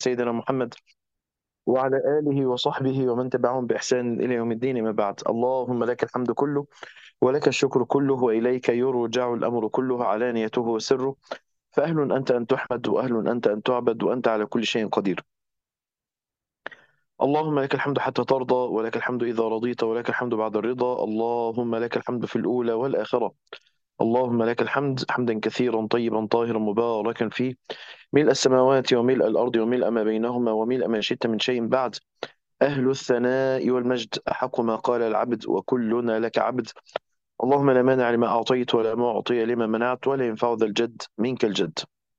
سيدنا محمد وعلى آله وصحبه ومن تبعهم بإحسان إلى يوم الدين ما بعد اللهم لك الحمد كله ولك الشكر كله وإليك يرجع الأمر كله علانيته وسره فأهل أنت أن تحمد وأهل أنت أن تعبد وأنت على كل شيء قدير اللهم لك الحمد حتى ترضى ولك الحمد إذا رضيت ولك الحمد بعد الرضا اللهم لك الحمد في الأولى والآخرة اللهم لك الحمد حمدا كثيرا طيبا طاهرا مباركا فيه ملء السماوات وملء الأرض وملء ما بينهما وملء ما شئت من شيء بعد أهل الثناء والمجد أحق ما قال العبد وكلنا لك عبد اللهم لا مانع لما أعطيت ولا معطي لما منعت ولا ينفع ذا الجد منك الجد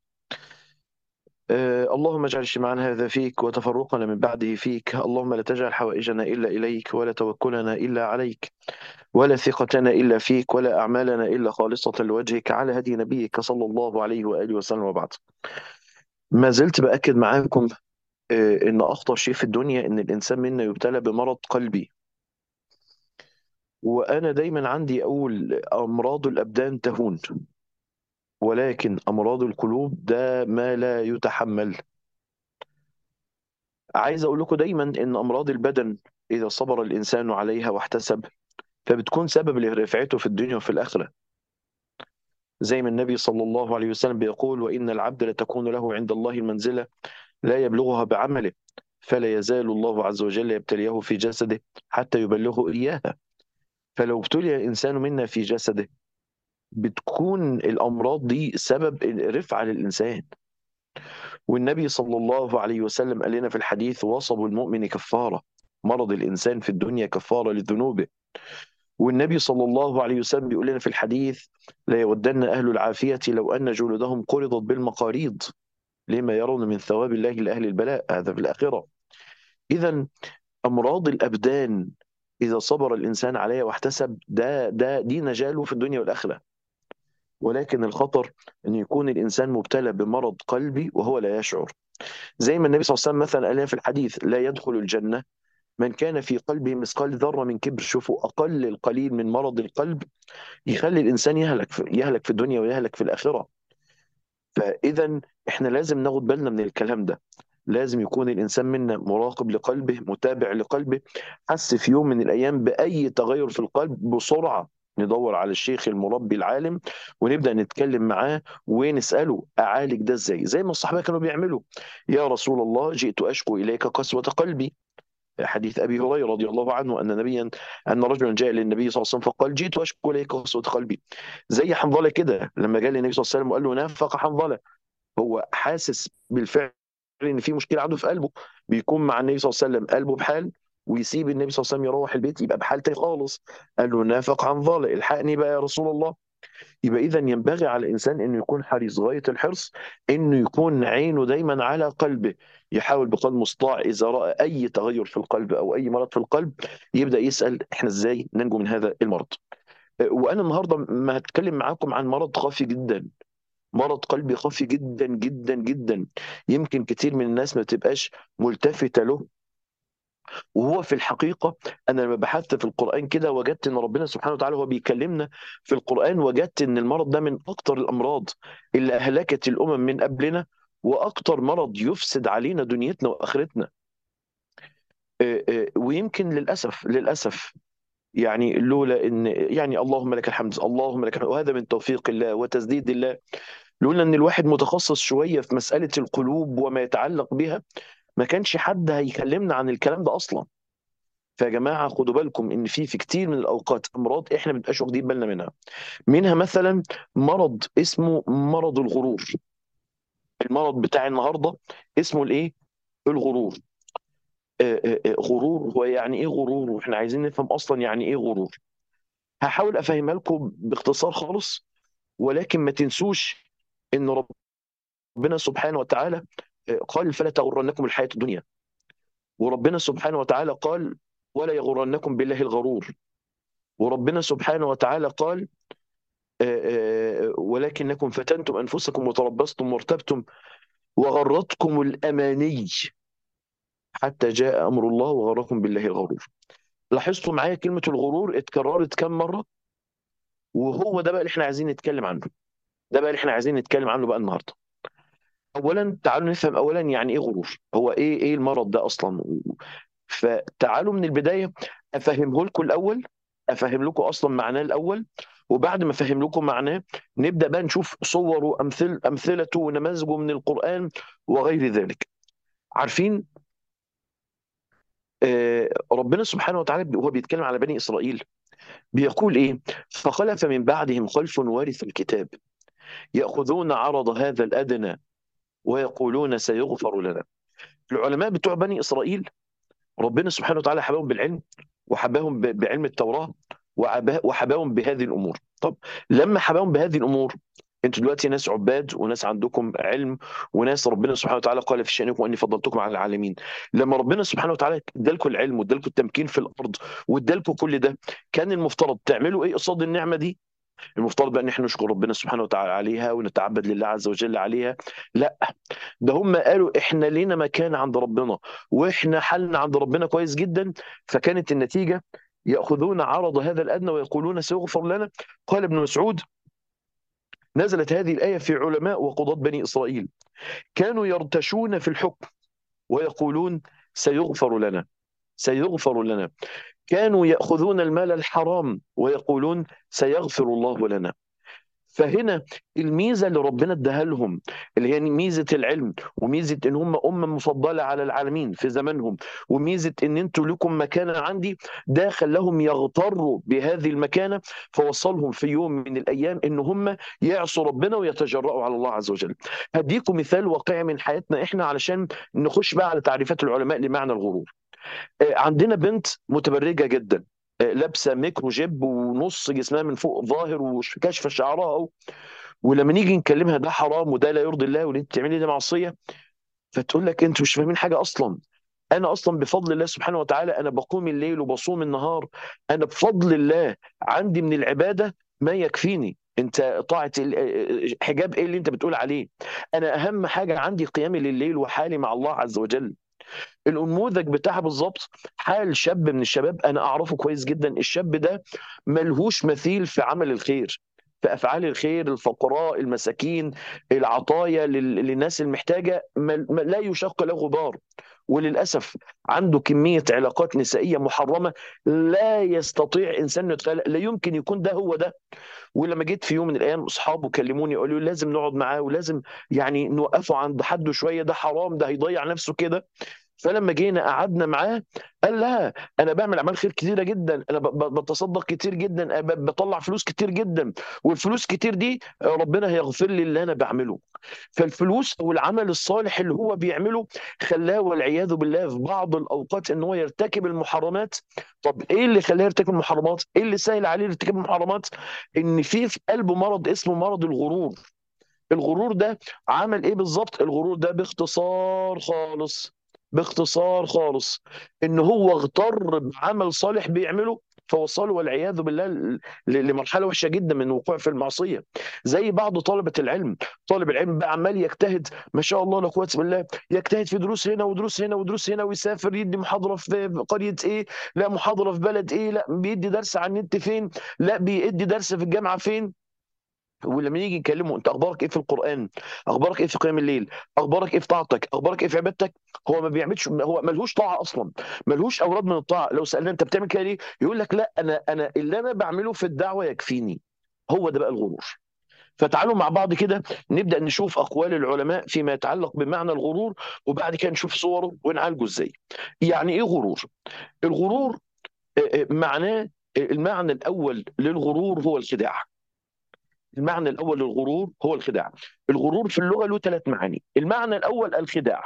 آه اللهم اجعل اجتماعنا هذا فيك وتفرقنا من بعده فيك اللهم لا تجعل حوائجنا إلا إليك ولا توكلنا إلا عليك ولا ثقتنا إلا فيك ولا أعمالنا إلا خالصة لوجهك على هدي نبيك صلى الله عليه وآله وسلم وبعد ما زلت بأكد معاكم آه، إن أخطر شيء في الدنيا إن الإنسان منا يبتلى بمرض قلبي وأنا دايما عندي أقول أمراض الأبدان تهون ولكن أمراض القلوب ده ما لا يتحمل عايز أقول لكم دايما إن أمراض البدن إذا صبر الإنسان عليها واحتسب فبتكون سبب لرفعته في الدنيا وفي الآخرة زي ما النبي صلى الله عليه وسلم بيقول وإن العبد لتكون له عند الله المنزلة لا يبلغها بعمله فلا يزال الله عز وجل يبتليه في جسده حتى يبلغه إياها فلو ابتلي الإنسان منا في جسده بتكون الأمراض دي سبب رفعة للإنسان والنبي صلى الله عليه وسلم قال لنا في الحديث وصب المؤمن كفارة مرض الإنسان في الدنيا كفارة لذنوبه والنبي صلى الله عليه وسلم بيقول لنا في الحديث لا يودن أهل العافية لو أن جلودهم قرضت بالمقاريض لما يرون من ثواب الله لأهل البلاء هذا في الآخرة إذا أمراض الأبدان إذا صبر الإنسان عليها واحتسب ده ده دي نجاله في الدنيا والآخرة ولكن الخطر أن يكون الإنسان مبتلى بمرض قلبي وهو لا يشعر زي ما النبي صلى الله عليه وسلم مثلا قال لنا في الحديث لا يدخل الجنة من كان في قلبه مثقال ذرة من كبر شوفوا أقل القليل من مرض القلب يخلي الإنسان يهلك في يهلك في الدنيا ويهلك في الآخرة فإذا إحنا لازم ناخد بالنا من الكلام ده لازم يكون الإنسان منا مراقب لقلبه متابع لقلبه حس في يوم من الأيام بأي تغير في القلب بسرعة ندور على الشيخ المربي العالم ونبدأ نتكلم معاه ونسأله أعالج ده إزاي زي ما الصحابة كانوا بيعملوا يا رسول الله جئت أشكو إليك قسوة قلبي حديث ابي هريره رضي الله عنه ان نبيا ان رجلا جاء للنبي صلى الله عليه وسلم فقال جئت اشكو اليك قسوه قلبي زي حنظله كده لما جاء للنبي صلى الله عليه وسلم وقال له نافق حنظله هو حاسس بالفعل ان في مشكله عنده في قلبه بيكون مع النبي صلى الله عليه وسلم قلبه بحال ويسيب النبي صلى الله عليه وسلم يروح البيت يبقى بحال تاني خالص قال له نافق حنظله الحقني بقى يا رسول الله يبقى اذا ينبغي على الانسان انه يكون حريص غايه الحرص انه يكون عينه دايما على قلبه يحاول بقدر المستطاع اذا راى اي تغير في القلب او اي مرض في القلب يبدا يسال احنا ازاي ننجو من هذا المرض وانا النهارده ما هتكلم معاكم عن مرض خفي جدا مرض قلبي خفي جدا جدا جدا يمكن كتير من الناس ما تبقاش ملتفتة له وهو في الحقيقة أنا لما بحثت في القرآن كده وجدت إن ربنا سبحانه وتعالى هو بيكلمنا في القرآن وجدت إن المرض ده من أكتر الأمراض اللي أهلكت الأمم من قبلنا وأكتر مرض يفسد علينا دنيتنا وآخرتنا آه، آه، ويمكن للأسف للأسف يعني لولا ان يعني اللهم لك الحمد اللهم لك الحمد وهذا من توفيق الله وتسديد الله لولا ان الواحد متخصص شويه في مساله القلوب وما يتعلق بها ما كانش حد هيكلمنا عن الكلام ده اصلا فيا جماعه خدوا بالكم ان في في كتير من الاوقات امراض احنا ما بنبقاش واخدين بالنا منها منها مثلا مرض اسمه مرض الغرور المرض بتاع النهارده اسمه الايه الغرور آه، آه، آه، غرور هو يعني ايه غرور واحنا عايزين نفهم اصلا يعني ايه غرور هحاول افهمها لكم باختصار خالص ولكن ما تنسوش ان ربنا سبحانه وتعالى قال فلا تغرنكم الحياة الدنيا وربنا سبحانه وتعالى قال ولا يغرنكم بالله الغرور وربنا سبحانه وتعالى قال آه، آه، ولكنكم فتنتم أنفسكم وتربصتم وارتبتم وغرتكم الأماني حتى جاء أمر الله وغركم بالله الغرور لاحظتوا معايا كلمة الغرور اتكررت كم مرة وهو ده بقى اللي احنا عايزين نتكلم عنه ده بقى اللي احنا عايزين نتكلم عنه بقى النهارده اولا تعالوا نفهم اولا يعني ايه غرور هو ايه ايه المرض ده اصلا فتعالوا من البدايه افهمه لكم الاول افهم لكم اصلا معناه الاول وبعد ما افهم لكم معناه نبدا بقى نشوف صور وامثل امثلته ونماذجه من القران وغير ذلك عارفين آه، ربنا سبحانه وتعالى وهو بيتكلم على بني اسرائيل بيقول ايه فخلف من بعدهم خلف وارث الكتاب ياخذون عرض هذا الادنى ويقولون سيغفر لنا العلماء بتوع بني اسرائيل ربنا سبحانه وتعالى حباهم بالعلم وحباهم ب- بعلم التوراة وعبا- وحباهم بهذه الأمور طب لما حباهم بهذه الأمور انتوا دلوقتي ناس عباد وناس عندكم علم وناس ربنا سبحانه وتعالى قال في شأنكم اني فضلتكم على العالمين لما ربنا سبحانه وتعالى ادالكم العلم وادالكم التمكين في الارض وادالكم كل ده كان المفترض تعملوا ايه قصاد النعمه دي المفترض بقى ان احنا نشكر ربنا سبحانه وتعالى عليها ونتعبد لله عز وجل عليها لا ده هم قالوا احنا لينا مكان عند ربنا واحنا حالنا عند ربنا كويس جدا فكانت النتيجه ياخذون عرض هذا الادنى ويقولون سيغفر لنا قال ابن مسعود نزلت هذه الايه في علماء وقضاة بني اسرائيل كانوا يرتشون في الحكم ويقولون سيغفر لنا سيغفر لنا كانوا ياخذون المال الحرام ويقولون سيغفر الله لنا فهنا الميزه اللي ربنا اداها لهم اللي هي ميزه العلم وميزه ان هم امه مفضله على العالمين في زمانهم وميزه ان انتوا لكم مكانه عندي ده خلاهم يغتروا بهذه المكانه فوصلهم في يوم من الايام ان هم يعصوا ربنا ويتجرأوا على الله عز وجل. هديكم مثال واقعي من حياتنا احنا علشان نخش بقى على تعريفات العلماء لمعنى الغرور. آه، عندنا بنت متبرجه جدا آه، لابسه ميكرو جيب ونص جسمها من فوق ظاهر وكاشفه شعرها ولما نيجي نكلمها ده حرام وده لا يرضي الله واللي انت بتعملي ده معصيه فتقول لك انتوا مش فاهمين حاجه اصلا انا اصلا بفضل الله سبحانه وتعالى انا بقوم الليل وبصوم النهار انا بفضل الله عندي من العباده ما يكفيني انت طاعه ال- حجاب ايه اللي انت بتقول عليه انا اهم حاجه عندي قيامي لليل وحالي مع الله عز وجل النموذج بتاعها بالظبط حال شاب من الشباب انا اعرفه كويس جدا الشاب ده ملهوش مثيل في عمل الخير في افعال الخير الفقراء المساكين العطايا لل- للناس المحتاجه ما- ما- لا يشق له غبار وللاسف عنده كميه علاقات نسائيه محرمه لا يستطيع انسان إنه يتخيل لا يمكن يكون ده هو ده ولما جيت في يوم من الايام اصحابه كلموني قالوا لي لازم نقعد معاه ولازم يعني نوقفه عند حده شويه ده حرام ده هيضيع نفسه كده فلما جينا قعدنا معاه قال لا انا بعمل اعمال خير كتيره جدا انا ب- ب- بتصدق كتير جدا أنا ب- بطلع فلوس كتير جدا والفلوس كتير دي ربنا هيغفر لي اللي انا بعمله فالفلوس او العمل الصالح اللي هو بيعمله خلاه والعياذ بالله في بعض الاوقات ان هو يرتكب المحرمات طب ايه اللي خلاه يرتكب المحرمات ايه اللي سهل عليه ارتكاب المحرمات ان في في قلبه مرض اسمه مرض الغرور الغرور ده عمل ايه بالظبط الغرور ده باختصار خالص باختصار خالص ان هو اغتر بعمل صالح بيعمله فوصله والعياذ بالله ل- ل- لمرحله وحشه جدا من الوقوع في المعصيه زي بعض طلبه العلم طالب العلم بقى عمال يجتهد ما شاء الله لا قوه الا بالله يجتهد في دروس هنا ودروس هنا ودروس هنا ويسافر يدي محاضره في قريه ايه لا محاضره في بلد ايه لا بيدي درس على النت فين لا بيدي درس في الجامعه فين ولما يجي يكلمه انت اخبارك ايه في القران اخبارك ايه في قيام الليل اخبارك ايه في طاعتك اخبارك ايه في عبادتك هو ما بيعملش هو ملهوش طاعه اصلا ملهوش اوراد من الطاعه لو سالنا انت بتعمل كده ليه يقول لك لا انا انا اللي انا بعمله في الدعوه يكفيني هو ده بقى الغرور فتعالوا مع بعض كده نبدا نشوف اقوال العلماء فيما يتعلق بمعنى الغرور وبعد كده نشوف صوره ونعالجه ازاي يعني ايه غرور الغرور آه، آه، معناه آه، المعنى الاول للغرور هو الخداع المعنى الاول للغرور هو الخداع الغرور في اللغه له ثلاث معاني المعنى الاول الخداع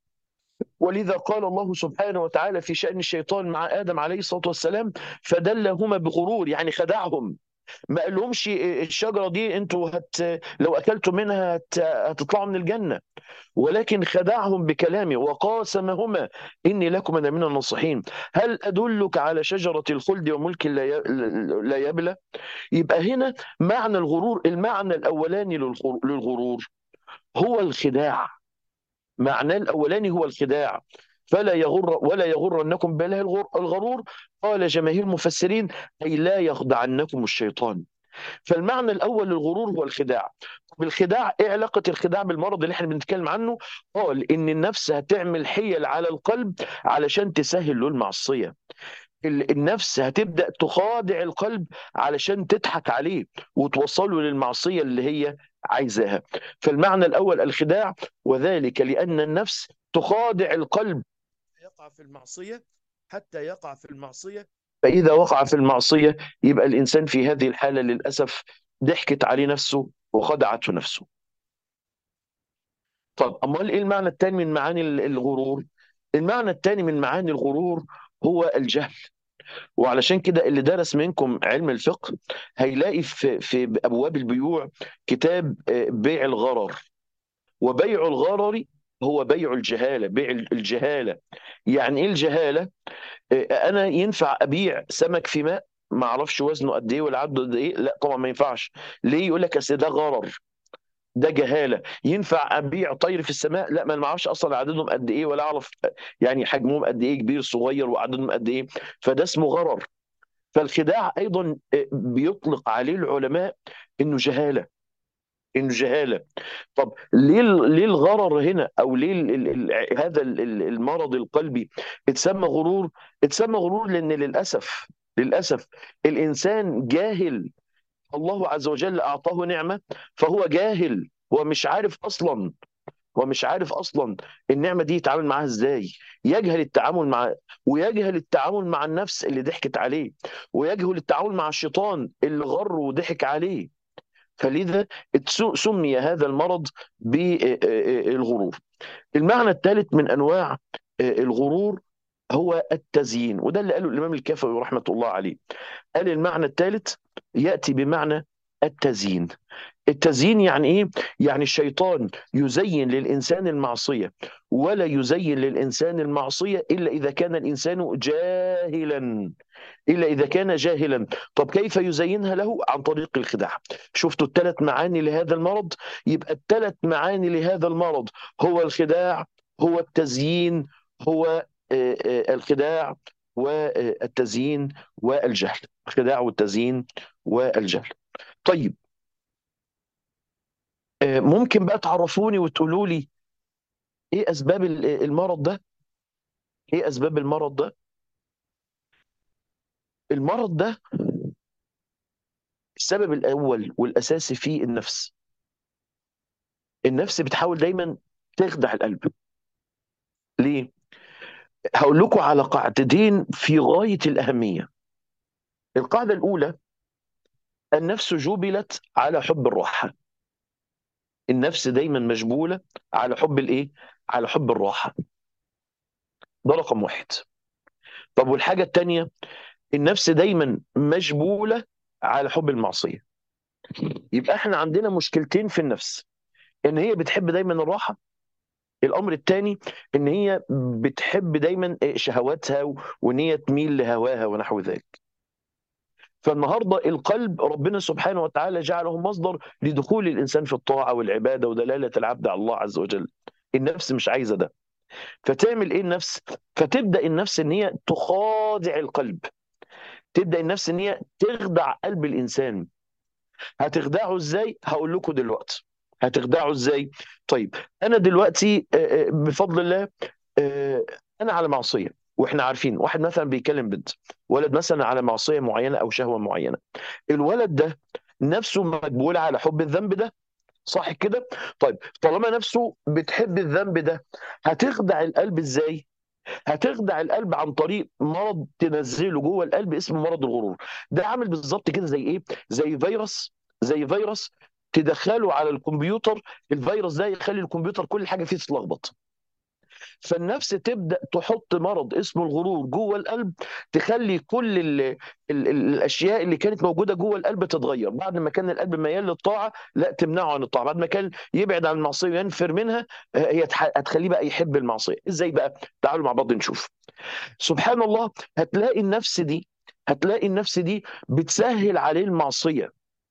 ولذا قال الله سبحانه وتعالى في شأن الشيطان مع آدم عليه الصلاة والسلام فدلهما بغرور يعني خدعهم ما قالهمش الشجرة دي انتوا هت لو أكلتوا منها هت... هتطلعوا من الجنة ولكن خدعهم بكلامه وقاسمهما إني لكم أنا من الناصحين هل أدلك على شجرة الخلد وملك لا ي... لا يبلى يبقى هنا معنى الغرور المعنى الأولاني للغر- للغرور هو الخداع معناه الأولاني هو الخداع فلا يغر ولا يغرنكم بالله الغر- الغرور قال جماهير المفسرين أي لا يخدعنكم الشيطان فالمعنى الاول للغرور هو الخداع بالخداع ايه علاقه الخداع بالمرض اللي احنا بنتكلم عنه قال ان النفس هتعمل حيل على القلب علشان تسهل له المعصيه ال- النفس هتبدا تخادع القلب علشان تضحك عليه وتوصله للمعصيه اللي هي عايزاها فالمعنى الاول الخداع وذلك لان النفس تخادع القلب يقع في المعصيه حتى يقع في المعصيه فاذا وقع في المعصيه يبقى الانسان في هذه الحاله للاسف ضحكت عليه نفسه وخدعته نفسه طب امال ايه المعنى الثاني من معاني ال- الغرور المعنى الثاني من معاني الغرور هو الجهل وعلشان كده اللي درس منكم علم الفقه هيلاقي في في ابواب البيوع كتاب آه، بيع الغرر وبيع الغرر هو بيع الجهاله بيع الجهاله يعني ايه الجهاله آه، انا ينفع ابيع سمك في ماء ما اعرفش وزنه قد ايه ولا عدده قد ايه لا طبعا ما ينفعش ليه يقول لك اصل ده غرر ده جهاله ينفع ابيع طير في السماء لا ما انا ما اعرفش اصلا عددهم قد ايه ولا اعرف يعني حجمهم قد ايه كبير صغير وعددهم قد ايه فده اسمه غرر فالخداع ايضا بيطلق عليه العلماء انه جهاله انه جهاله طب ليه ليه الغرر هنا او ليه ال ال ال هذا ال- ال- المرض القلبي اتسمى غرور اتسمى غرور لان للاسف للاسف الانسان جاهل الله عز وجل اعطاه نعمه فهو جاهل هو مش عارف اصلا هو مش عارف اصلا النعمه دي يتعامل معاها ازاي يجهل التعامل مع ويجهل التعامل مع النفس اللي ضحكت عليه ويجهل التعامل مع الشيطان اللي غر وضحك عليه فلذا اتس- سمي هذا المرض بالغرور المعنى الثالث من انواع الغرور هو التزيين وده اللي قاله الامام الكافعي رحمه الله عليه قال المعنى الثالث ياتي بمعنى التزيين التزيين يعني ايه؟ يعني الشيطان يزين للانسان المعصيه ولا يزين للانسان المعصيه الا اذا كان الانسان جاهلا الا اذا كان جاهلا طب كيف يزينها له عن طريق الخداع شفتوا الثلاث معاني لهذا المرض يبقى الثلاث معاني لهذا المرض هو الخداع هو التزيين هو آه، آه، الخداع والتزيين والجهل الخداع والتزيين والجهل طيب آه، ممكن بقى تعرفوني وتقولوا لي ايه اسباب ال- المرض ده ايه اسباب المرض ده المرض ده السبب الاول والاساسي فيه النفس النفس بتحاول دايما تخدع القلب ليه هقول لكم على قاعدتين في غاية الأهمية القاعدة الأولى النفس جبلت على حب الراحة النفس دايما مجبولة على حب الإيه؟ على حب الراحة ده رقم واحد طب والحاجة التانية النفس دايما مجبولة على حب المعصية يبقى احنا عندنا مشكلتين في النفس ان هي بتحب دايما الراحة الامر الثاني ان هي بتحب دايما شهواتها و- وان هي تميل لهواها ونحو ذلك فالنهارده القلب ربنا سبحانه وتعالى جعله مصدر لدخول الانسان في الطاعه والعباده ودلاله العبد على الله عز وجل النفس مش عايزه ده فتعمل ايه النفس فتبدا النفس ان هي تخادع القلب تبدا النفس ان هي تخدع قلب الانسان هتخدعه ازاي هقول لكم دلوقتي هتخدعه ازاي طيب انا دلوقتي آه، آه، بفضل الله آه، انا على معصيه واحنا عارفين واحد مثلا بيكلم بنت ولد مثلا على معصيه معينه او شهوه معينه الولد ده نفسه مجبول على حب الذنب ده صح كده طيب طالما نفسه بتحب الذنب ده هتخدع القلب ازاي هتخدع القلب عن طريق مرض تنزله جوه القلب اسمه مرض الغرور ده عامل بالظبط كده زي ايه زي فيروس زي فيروس تدخله على الكمبيوتر الفيروس ده يخلي الكمبيوتر كل حاجه فيه تتلخبط فالنفس تبدا تحط مرض اسمه الغرور جوه القلب تخلي كل ال ال ال الاشياء اللي كانت موجوده جوه القلب تتغير بعد ما كان القلب ميال للطاعه لا تمنعه عن الطاعه بعد ما كان يبعد عن المعصيه وينفر منها آه، هي تح- هتخليه بقى يحب المعصيه ازاي بقى تعالوا مع بعض نشوف سبحان الله هتلاقي النفس دي هتلاقي النفس دي بتسهل عليه المعصيه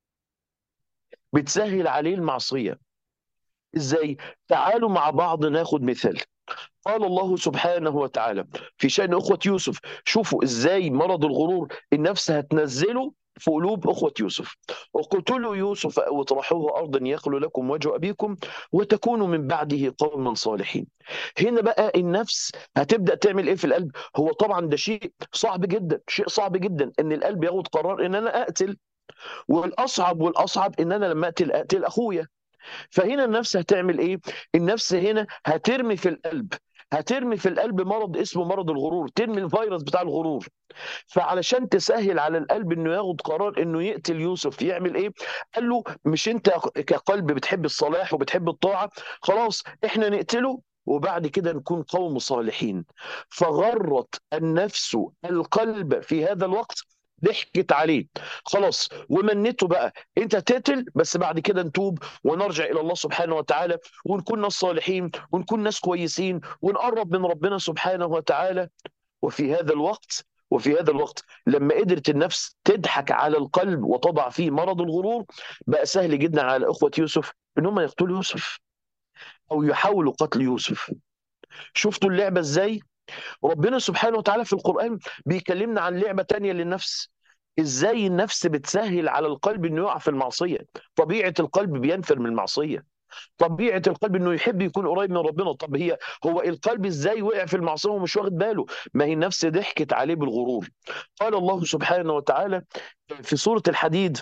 بتسهل عليه المعصيه ازاي تعالوا مع بعض ناخد مثال قال الله سبحانه وتعالى في شأن أخوة يوسف شوفوا إزاي مرض الغرور النفس هتنزله في قلوب اخوه يوسف اقتلوا يوسف او اطرحوه ارضا يخلو لكم وجه ابيكم وتكونوا من بعده قوما صالحين هنا بقى النفس هتبدا تعمل ايه في القلب هو طبعا ده شيء صعب جدا شيء صعب جدا ان القلب ياخد قرار ان انا اقتل والاصعب والاصعب ان انا لما اقتل اقتل اخويا فهنا النفس هتعمل ايه النفس هنا هترمي في القلب هترمي في القلب مرض اسمه مرض الغرور ترمي الفيروس بتاع الغرور فعلشان تسهل على القلب انه ياخد قرار انه يقتل يوسف يعمل ايه قال له مش انت كقلب بتحب الصلاح وبتحب الطاعه خلاص احنا نقتله وبعد كده نكون قوم صالحين فغرت النفس القلب في هذا الوقت ضحكت عليه خلاص ومنته بقى انت تقتل بس بعد كده نتوب ونرجع الى الله سبحانه وتعالى ونكون ناس صالحين ونكون ناس كويسين ونقرب من ربنا سبحانه وتعالى وفي هذا الوقت وفي هذا الوقت لما قدرت النفس تضحك على القلب وتضع فيه مرض الغرور بقى سهل جدا على اخوه يوسف ان هم يقتلوا يوسف او يحاولوا قتل يوسف شفتوا اللعبه ازاي ربنا سبحانه وتعالى في القرآن بيكلمنا عن لعبة تانية للنفس ازاي النفس بتسهل على القلب انه يقع في المعصية طبيعة القلب بينفر من المعصية طبيعة القلب انه يحب يكون قريب من ربنا طب هي هو القلب ازاي وقع في المعصية ومش واخد باله ما هي النفس ضحكت عليه بالغرور قال الله سبحانه وتعالى في سورة الحديد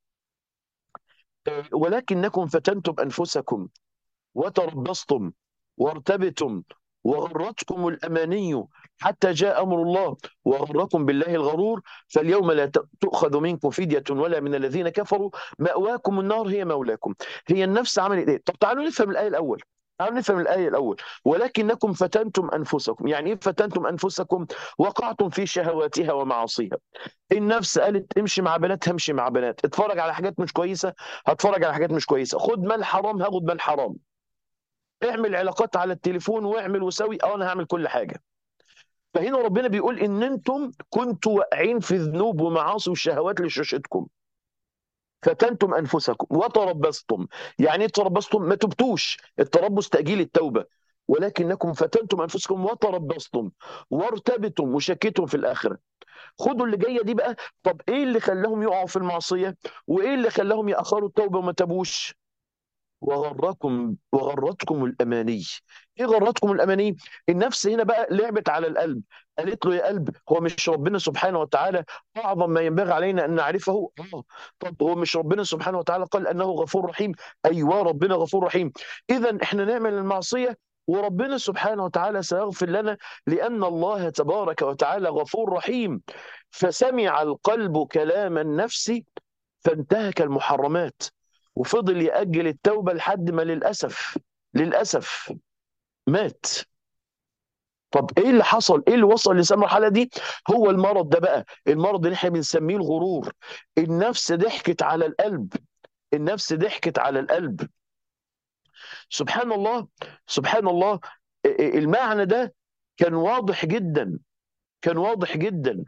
ولكنكم فتنتم أنفسكم وتربصتم وارتبتم وغرتكم الأماني حتى جاء أمر الله وغركم بالله الغرور فاليوم لا تؤخذ منكم فدية ولا من الذين كفروا مأواكم النار هي مولاكم هي النفس عملت إيه؟ طب تعالوا نفهم الآية الأول تعالوا نفهم الآية الأول ولكنكم فتنتم أنفسكم يعني إيه فتنتم أنفسكم وقعتم في شهواتها ومعاصيها النفس قالت امشي مع بنات همشي مع بنات اتفرج على حاجات مش كويسة هتفرج على حاجات مش كويسة خد مال حرام هاخد مال حرام اعمل علاقات على التليفون واعمل وسوي اه انا هعمل كل حاجه فهنا ربنا بيقول ان انتم كنتوا واقعين في ذنوب ومعاصي وشهوات لشاشتكم فتنتم انفسكم وتربصتم يعني ايه تربصتم ما تبتوش التربص تاجيل التوبه ولكنكم فتنتم انفسكم وتربصتم وارتبتم وشكيتم في الاخره خدوا اللي جايه دي بقى طب ايه اللي خلاهم يقعوا في المعصيه وايه اللي خلاهم ياخروا التوبه وما تابوش وغركم وغرتكم الاماني ايه غرتكم الاماني النفس هنا بقى لعبت على القلب قالت له يا قلب هو مش ربنا سبحانه وتعالى اعظم ما ينبغي علينا ان نعرفه اه طب هو مش ربنا سبحانه وتعالى قال انه غفور رحيم ايوه ربنا غفور رحيم اذا احنا نعمل المعصيه وربنا سبحانه وتعالى سيغفر لنا لأن الله تبارك وتعالى غفور رحيم فسمع القلب كلام النفس فانتهك المحرمات وفضل يأجل التوبة لحد ما للأسف للأسف مات طب ايه اللي حصل ايه اللي وصل لسام المرحله دي هو المرض ده بقى المرض اللي احنا بنسميه الغرور النفس ضحكت على القلب النفس ضحكت على القلب سبحان الله سبحان الله المعنى ده كان واضح جدا كان واضح جدا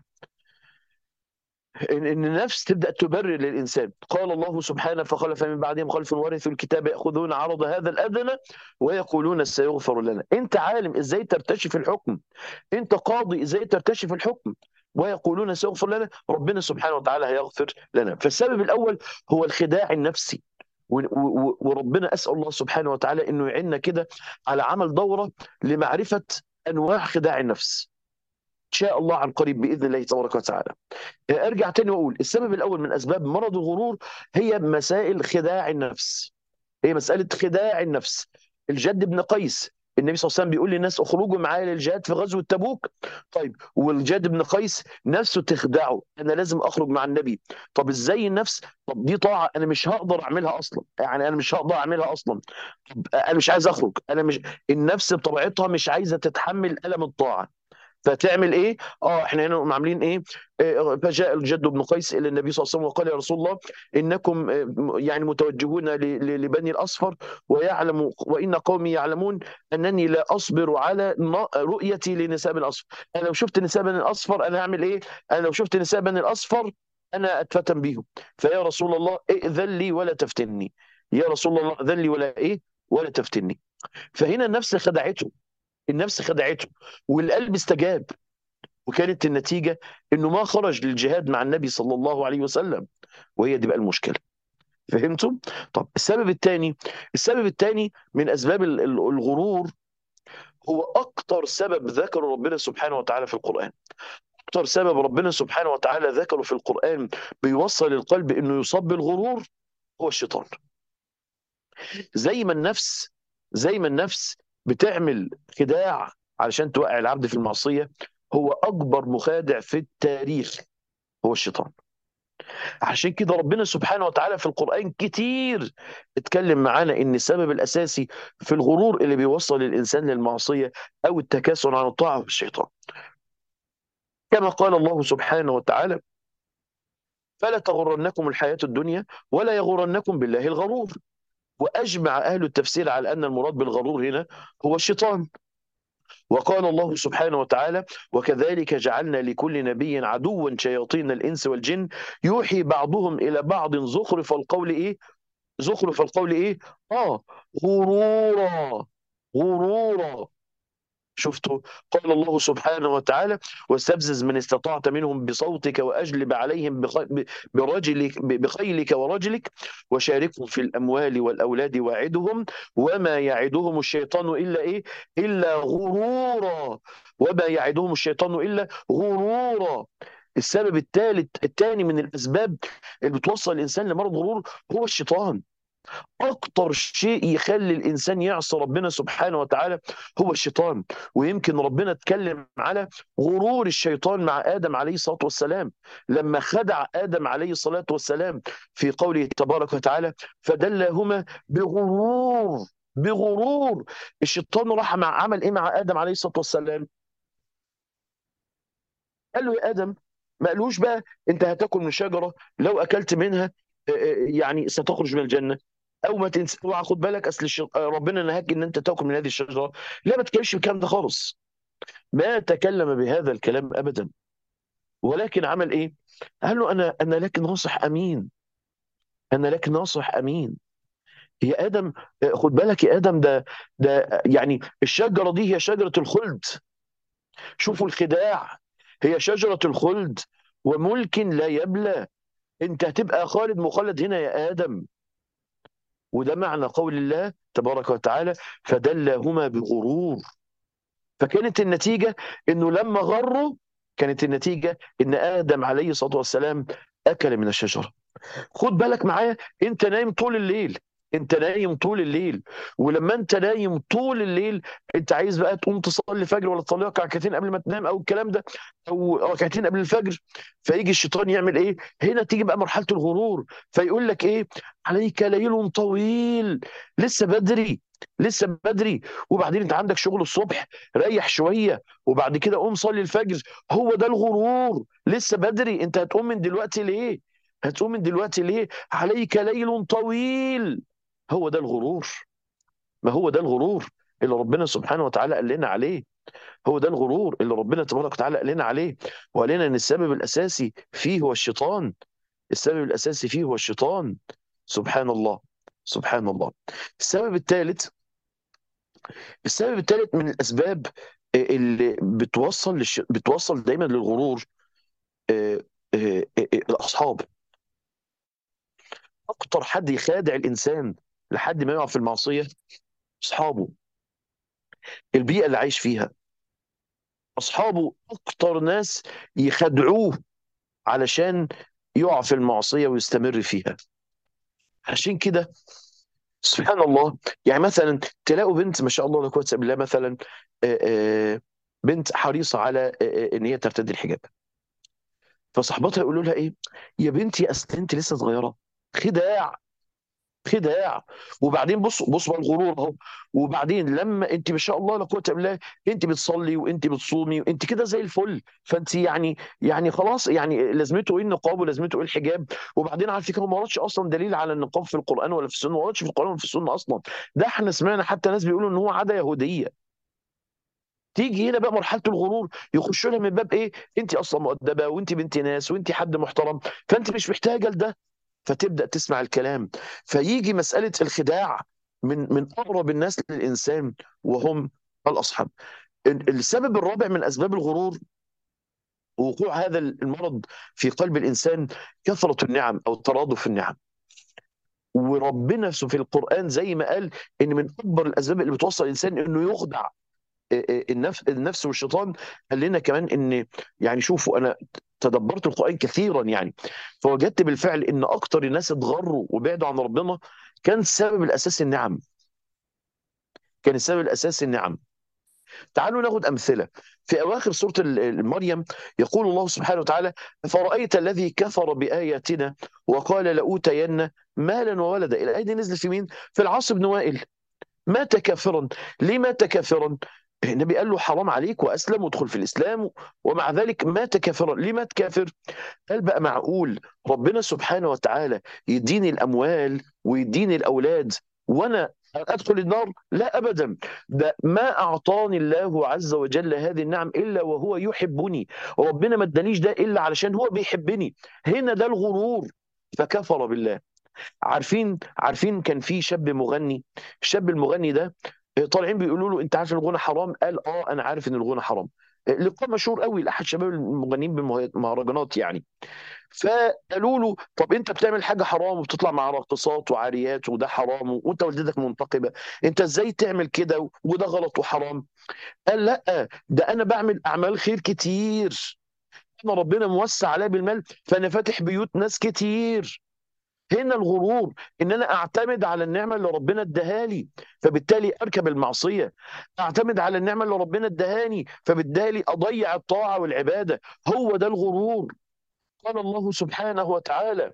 ان النفس تبدا تبرر للانسان قال الله سبحانه فخلف من بعدهم خلف ورثوا الكتاب ياخذون عرض هذا الادنى ويقولون سيغفر لنا انت عالم ازاي ترتشي في الحكم انت قاضي ازاي ترتشي في الحكم ويقولون سيغفر لنا ربنا سبحانه وتعالى هيغفر لنا فالسبب الاول هو الخداع النفسي وربنا اسال الله سبحانه وتعالى انه يعيننا كده على عمل دوره لمعرفه انواع خداع النفس شاء الله عن قريب باذن الله تبارك وتعالى. ارجع تاني واقول السبب الاول من اسباب مرض الغرور هي مسائل خداع النفس. هي مساله خداع النفس. الجد بن قيس النبي صلى الله عليه وسلم بيقول للناس اخرجوا معايا للجهاد في غزوه تبوك طيب والجاد بن قيس نفسه تخدعه انا لازم اخرج مع النبي طب ازاي النفس طب دي طاعه انا مش هقدر اعملها اصلا يعني انا مش هقدر اعملها اصلا طب انا مش عايز اخرج انا مش النفس بطبيعتها مش عايزه تتحمل الم الطاعه فتعمل ايه؟ اه احنا هنا عاملين ايه؟ آه، فجاء الجد بن قيس الى النبي صلى الله عليه وسلم وقال يا رسول الله انكم آه، يعني متوجهون لبني الاصفر ويعلم وان قومي يعلمون انني لا اصبر على رؤيتي لنساء بني الاصفر، انا لو شفت نساء بني الاصفر انا هعمل ايه؟ انا لو شفت نساء بني الاصفر انا اتفتن بيهم فيا رسول الله ائذن لي ولا تفتني يا رسول الله ائذن لي ولا ايه؟ ولا تفتني فهنا النفس خدعته النفس خدعته والقلب استجاب وكانت النتيجه انه ما خرج للجهاد مع النبي صلى الله عليه وسلم وهي دي بقى المشكله فهمتم؟ طب السبب الثاني السبب الثاني من اسباب ال- ال- الغرور هو اكتر سبب ذكره ربنا سبحانه وتعالى في القران اكتر سبب ربنا سبحانه وتعالى ذكره في القران بيوصل القلب انه يصاب بالغرور هو الشيطان زي ما النفس زي ما النفس بتعمل خداع علشان توقع العبد في المعصيه هو اكبر مخادع في التاريخ هو الشيطان عشان كده ربنا سبحانه وتعالى في القرآن كتير اتكلم معانا ان السبب الاساسي في الغرور اللي بيوصل الانسان للمعصية او التكاسل عن الطاعة هو الشيطان كما قال الله سبحانه وتعالى فلا تغرنكم الحياة الدنيا ولا يغرنكم بالله الغرور واجمع اهل التفسير على ان المراد بالغرور هنا هو الشيطان وقال الله سبحانه وتعالى وكذلك جعلنا لكل نبي عدوا شياطين الانس والجن يوحي بعضهم الى بعض زخرف القول ايه زخرف القول ايه اه غرورا غرورا شفتوا قال الله سبحانه وتعالى واستفزز من استطعت منهم بصوتك واجلب عليهم بخ- ب- برجلك ب- بخيلك ورجلك وشاركهم في الاموال والاولاد واعدهم وما يعدهم الشيطان الا ايه الا غرورا وما يعدهم الشيطان الا غرورا السبب الثالث الثاني من الاسباب اللي بتوصل الانسان لمرض غرور هو الشيطان اكتر شيء يخلي الانسان يعصي ربنا سبحانه وتعالى هو الشيطان ويمكن ربنا اتكلم على غرور الشيطان مع ادم عليه الصلاه والسلام لما خدع ادم عليه الصلاه والسلام في قوله تبارك وتعالى فدلهما بغرور بغرور الشيطان راح مع عمل ايه مع ادم عليه الصلاه والسلام قال له يا ادم ما قالوش بقى انت هتاكل من شجره لو اكلت منها آه، آه، يعني ستخرج من الجنه او ما تنسى اوعى خد بالك اصل الش- آه، ربنا نهاك ان انت تاكل من هذه الشجره لا ما تتكلمش بالكلام ده خالص ما تكلم بهذا الكلام ابدا ولكن عمل ايه قال له انا انا لك ناصح امين انا لك ناصح امين يا ادم آه، خد بالك يا ادم ده ده يعني الشجره دي هي شجره الخلد شوفوا الخداع هي شجره الخلد وملك لا يبلى انت هتبقى خالد مخلد هنا يا ادم وده معنى قول الله تبارك وتعالى فدلهما بغرور فكانت النتيجه انه لما غروا كانت النتيجه ان ادم عليه الصلاه والسلام اكل من الشجره خد بالك معايا انت نايم طول الليل انت نايم طول الليل ولما انت نايم طول الليل انت عايز بقى تقوم تصلي فجر ولا تصلي ركعتين قبل ما تنام او الكلام ده او ركعتين قبل الفجر فيجي الشيطان يعمل ايه هنا تيجي بقى مرحله الغرور فيقول لك ايه عليك ليل طويل لسه بدري لسه بدري وبعدين انت عندك شغل الصبح ريح شويه وبعد كده قوم صلي الفجر هو ده الغرور لسه بدري انت هتقوم من دلوقتي ليه هتقوم من دلوقتي ليه عليك ليل طويل هو ده الغرور ما هو ده الغرور اللي ربنا سبحانه وتعالى قال لنا عليه هو ده الغرور اللي ربنا تبارك وتعالى قال لنا عليه وقال لنا ان السبب الاساسي فيه هو الشيطان السبب الاساسي فيه هو الشيطان سبحان الله سبحان الله السبب الثالث السبب الثالث من الاسباب اللي بتوصل للش... بتوصل دايما للغرور آه، آه، آه، الاصحاب اكتر حد يخادع الانسان لحد ما يقع في المعصيه اصحابه البيئه اللي عايش فيها اصحابه اكتر ناس يخدعوه علشان يقع في المعصيه ويستمر فيها عشان كده سبحان الله يعني مثلا تلاقوا بنت ما شاء الله لا قوه الا بالله مثلا آه، آه، بنت حريصه على آه، آه، ان هي ترتدي الحجاب فصاحباتها يقولوا لها ايه يا بنتي اصل انت لسه صغيره خداع خداع وبعدين بص بص بقى الغرور اهو وبعدين لما انت ما شاء الله لا قوه الا بالله انت بتصلي وانت بتصومي وانت كده زي الفل فانت يعني يعني خلاص يعني لازمته ايه النقاب ولازمته ايه الحجاب وبعدين على فكره ما وردش اصلا دليل على النقاب في القران ولا في السنه ما وردش في القران ولا في السنه اصلا ده احنا سمعنا حتى ناس بيقولوا ان هو عاده يهوديه تيجي هنا بقى مرحله الغرور يخشوا لها من باب ايه انت اصلا مؤدبه وانت بنت ناس وانت حد محترم فانت مش محتاجه لده فتبدا تسمع الكلام فيجي مساله الخداع من من اقرب الناس للانسان وهم الاصحاب ال- السبب الرابع من اسباب الغرور وقوع هذا المرض في قلب الانسان كثره النعم او ترادف النعم وربنا نفسه في القران زي ما قال ان من اكبر الاسباب اللي بتوصل الانسان انه يخدع النفس النفس والشيطان قال لنا كمان ان يعني شوفوا انا تدبرت القران كثيرا يعني فوجدت بالفعل ان اكتر الناس اتغروا وبعدوا عن ربنا كان السبب الاساسي النعم كان السبب الاساسي النعم تعالوا ناخد امثله في اواخر سوره مريم يقول الله سبحانه وتعالى فرايت الذي كفر باياتنا وقال لاوتين مالا وولدا الايه دي نزلت في مين في العاص بن وائل مات كافرا ليه مات كافرا النبي قال له حرام عليك واسلم وادخل في الاسلام ومع ذلك مات كافرا ليه مات كافر قال بقى معقول ربنا سبحانه وتعالى يديني الاموال ويديني الاولاد وانا ادخل النار لا ابدا ده ما اعطاني الله عز وجل هذه النعم الا وهو يحبني ربنا ما ادانيش ده الا علشان هو بيحبني هنا ده الغرور فكفر بالله عارفين عارفين كان في شاب مغني الشاب المغني ده طالعين بيقولوا له انت عارف ان الغنى حرام قال اه انا عارف ان الغنى حرام لقاء مشهور قوي لاحد شباب المغنيين بالمهرجانات يعني فقالوا له طب انت بتعمل حاجه حرام وبتطلع مع راقصات وعاريات وده حرام وانت والدتك منتقبه انت ازاي تعمل كده وده غلط وحرام قال لا ده انا بعمل اعمال خير كتير انا ربنا موسع عليا بالمال فانا فاتح بيوت ناس كتير هنا الغرور ان انا اعتمد على النعمه اللي ربنا اداها لي فبالتالي اركب المعصيه اعتمد على النعمه اللي ربنا اداهاني فبالتالي اضيع الطاعه والعباده هو ده الغرور قال الله سبحانه وتعالى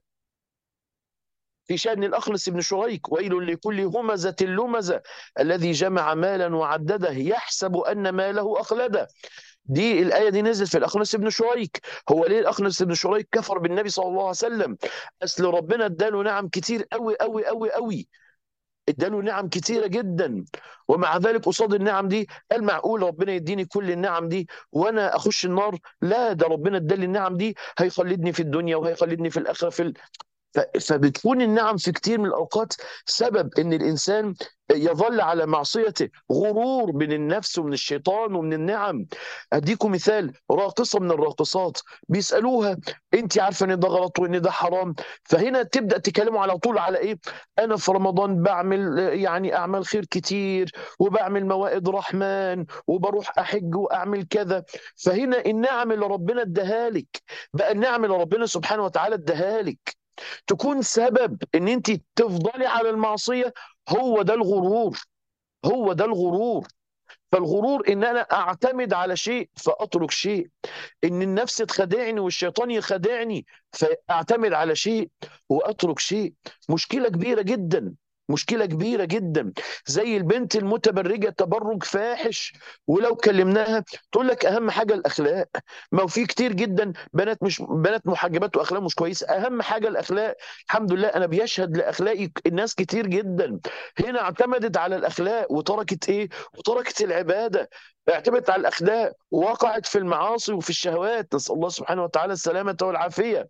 في شأن الأخلص بن شريك ويل لكل همزة لمزة الذي جمع مالا وعدده يحسب أن ماله أخلده دي الآية دي نزلت في الأخنس بن شريك هو ليه الأخنس بن شريك كفر بالنبي صلى الله عليه وسلم أصل ربنا اداله نعم كتير قوي قوي قوي قوي اداله نعم كتيرة جدا ومع ذلك قصاد النعم دي قال معقول ربنا يديني كل النعم دي وانا اخش النار لا ده ربنا ادالي النعم دي هيخلدني في الدنيا وهيخلدني في الاخره في ال... فبتكون النعم في كتير من الاوقات سبب ان الانسان يظل على معصيته غرور من النفس ومن الشيطان ومن النعم اديكم مثال راقصه من الراقصات بيسالوها انت عارفه ان ده غلط وان ده حرام فهنا تبدا تكلموا على طول على ايه انا في رمضان بعمل يعني اعمال خير كتير وبعمل موائد رحمن وبروح احج واعمل كذا فهنا النعم اللي ربنا اداها لك بقى النعم اللي ربنا سبحانه وتعالى اداها لك تكون سبب ان انت تفضلي على المعصيه هو ده الغرور هو ده الغرور فالغرور ان انا اعتمد على شيء فاترك شيء ان النفس تخدعني والشيطان يخدعني فاعتمد على شيء واترك شيء مشكله كبيره جدا مشكلة كبيرة جدا زي البنت المتبرجة تبرج فاحش ولو كلمناها تقول لك أهم حاجة الأخلاق ما هو في كتير جدا بنات مش بنات محجبات وأخلاق مش كويسة أهم حاجة الأخلاق الحمد لله أنا بيشهد لأخلاقي الناس كتير جدا هنا اعتمدت على الأخلاق وتركت إيه وتركت العبادة اعتمدت على الأخلاق ووقعت في المعاصي وفي الشهوات نسأل الله سبحانه وتعالى السلامة والعافية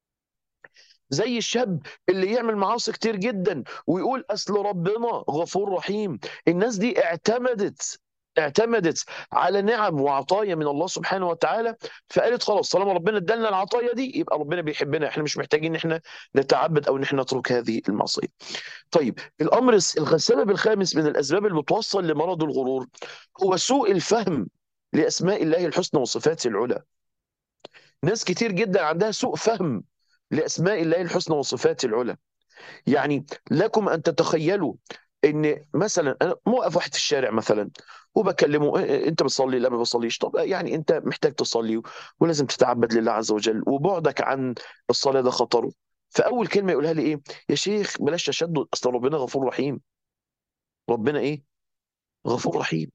زي الشاب اللي يعمل معاصي كتير جدا ويقول اصل ربنا غفور رحيم الناس دي اعتمدت اعتمدت على نعم وعطايا من الله سبحانه وتعالى فقالت خلاص طالما ربنا ادالنا العطايا دي يبقى ربنا بيحبنا احنا مش محتاجين ان احنا نتعبد او ان احنا نترك هذه المعصيه. طيب الامر السبب الخامس من الاسباب اللي بتوصل لمرض الغرور هو سوء الفهم لاسماء الله الحسنى وصفاته العلى. ناس كتير جدا عندها سوء فهم لأسماء الله الحسنى وصفاته العلى يعني لكم أن تتخيلوا ان مثلا انا موقف واحد في الشارع مثلا وبكلمه انت بتصلي لا ما بصليش طب يعني انت محتاج تصلي ولازم تتعبد لله عز وجل وبعدك عن الصلاه ده خطر فاول كلمه يقولها لي ايه يا شيخ بلاش تشدد اصل ربنا غفور رحيم ربنا ايه غفور رحيم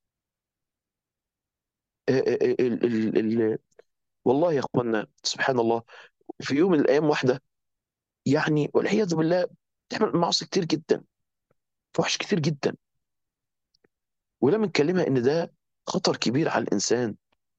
ال ال ال والله يا اخوانا سبحان الله في يوم من الايام واحده يعني والعياذ بالله تعمل معاصي كتير جدا فحش كتير جدا ولما نكلمها ان ده خطر كبير على الانسان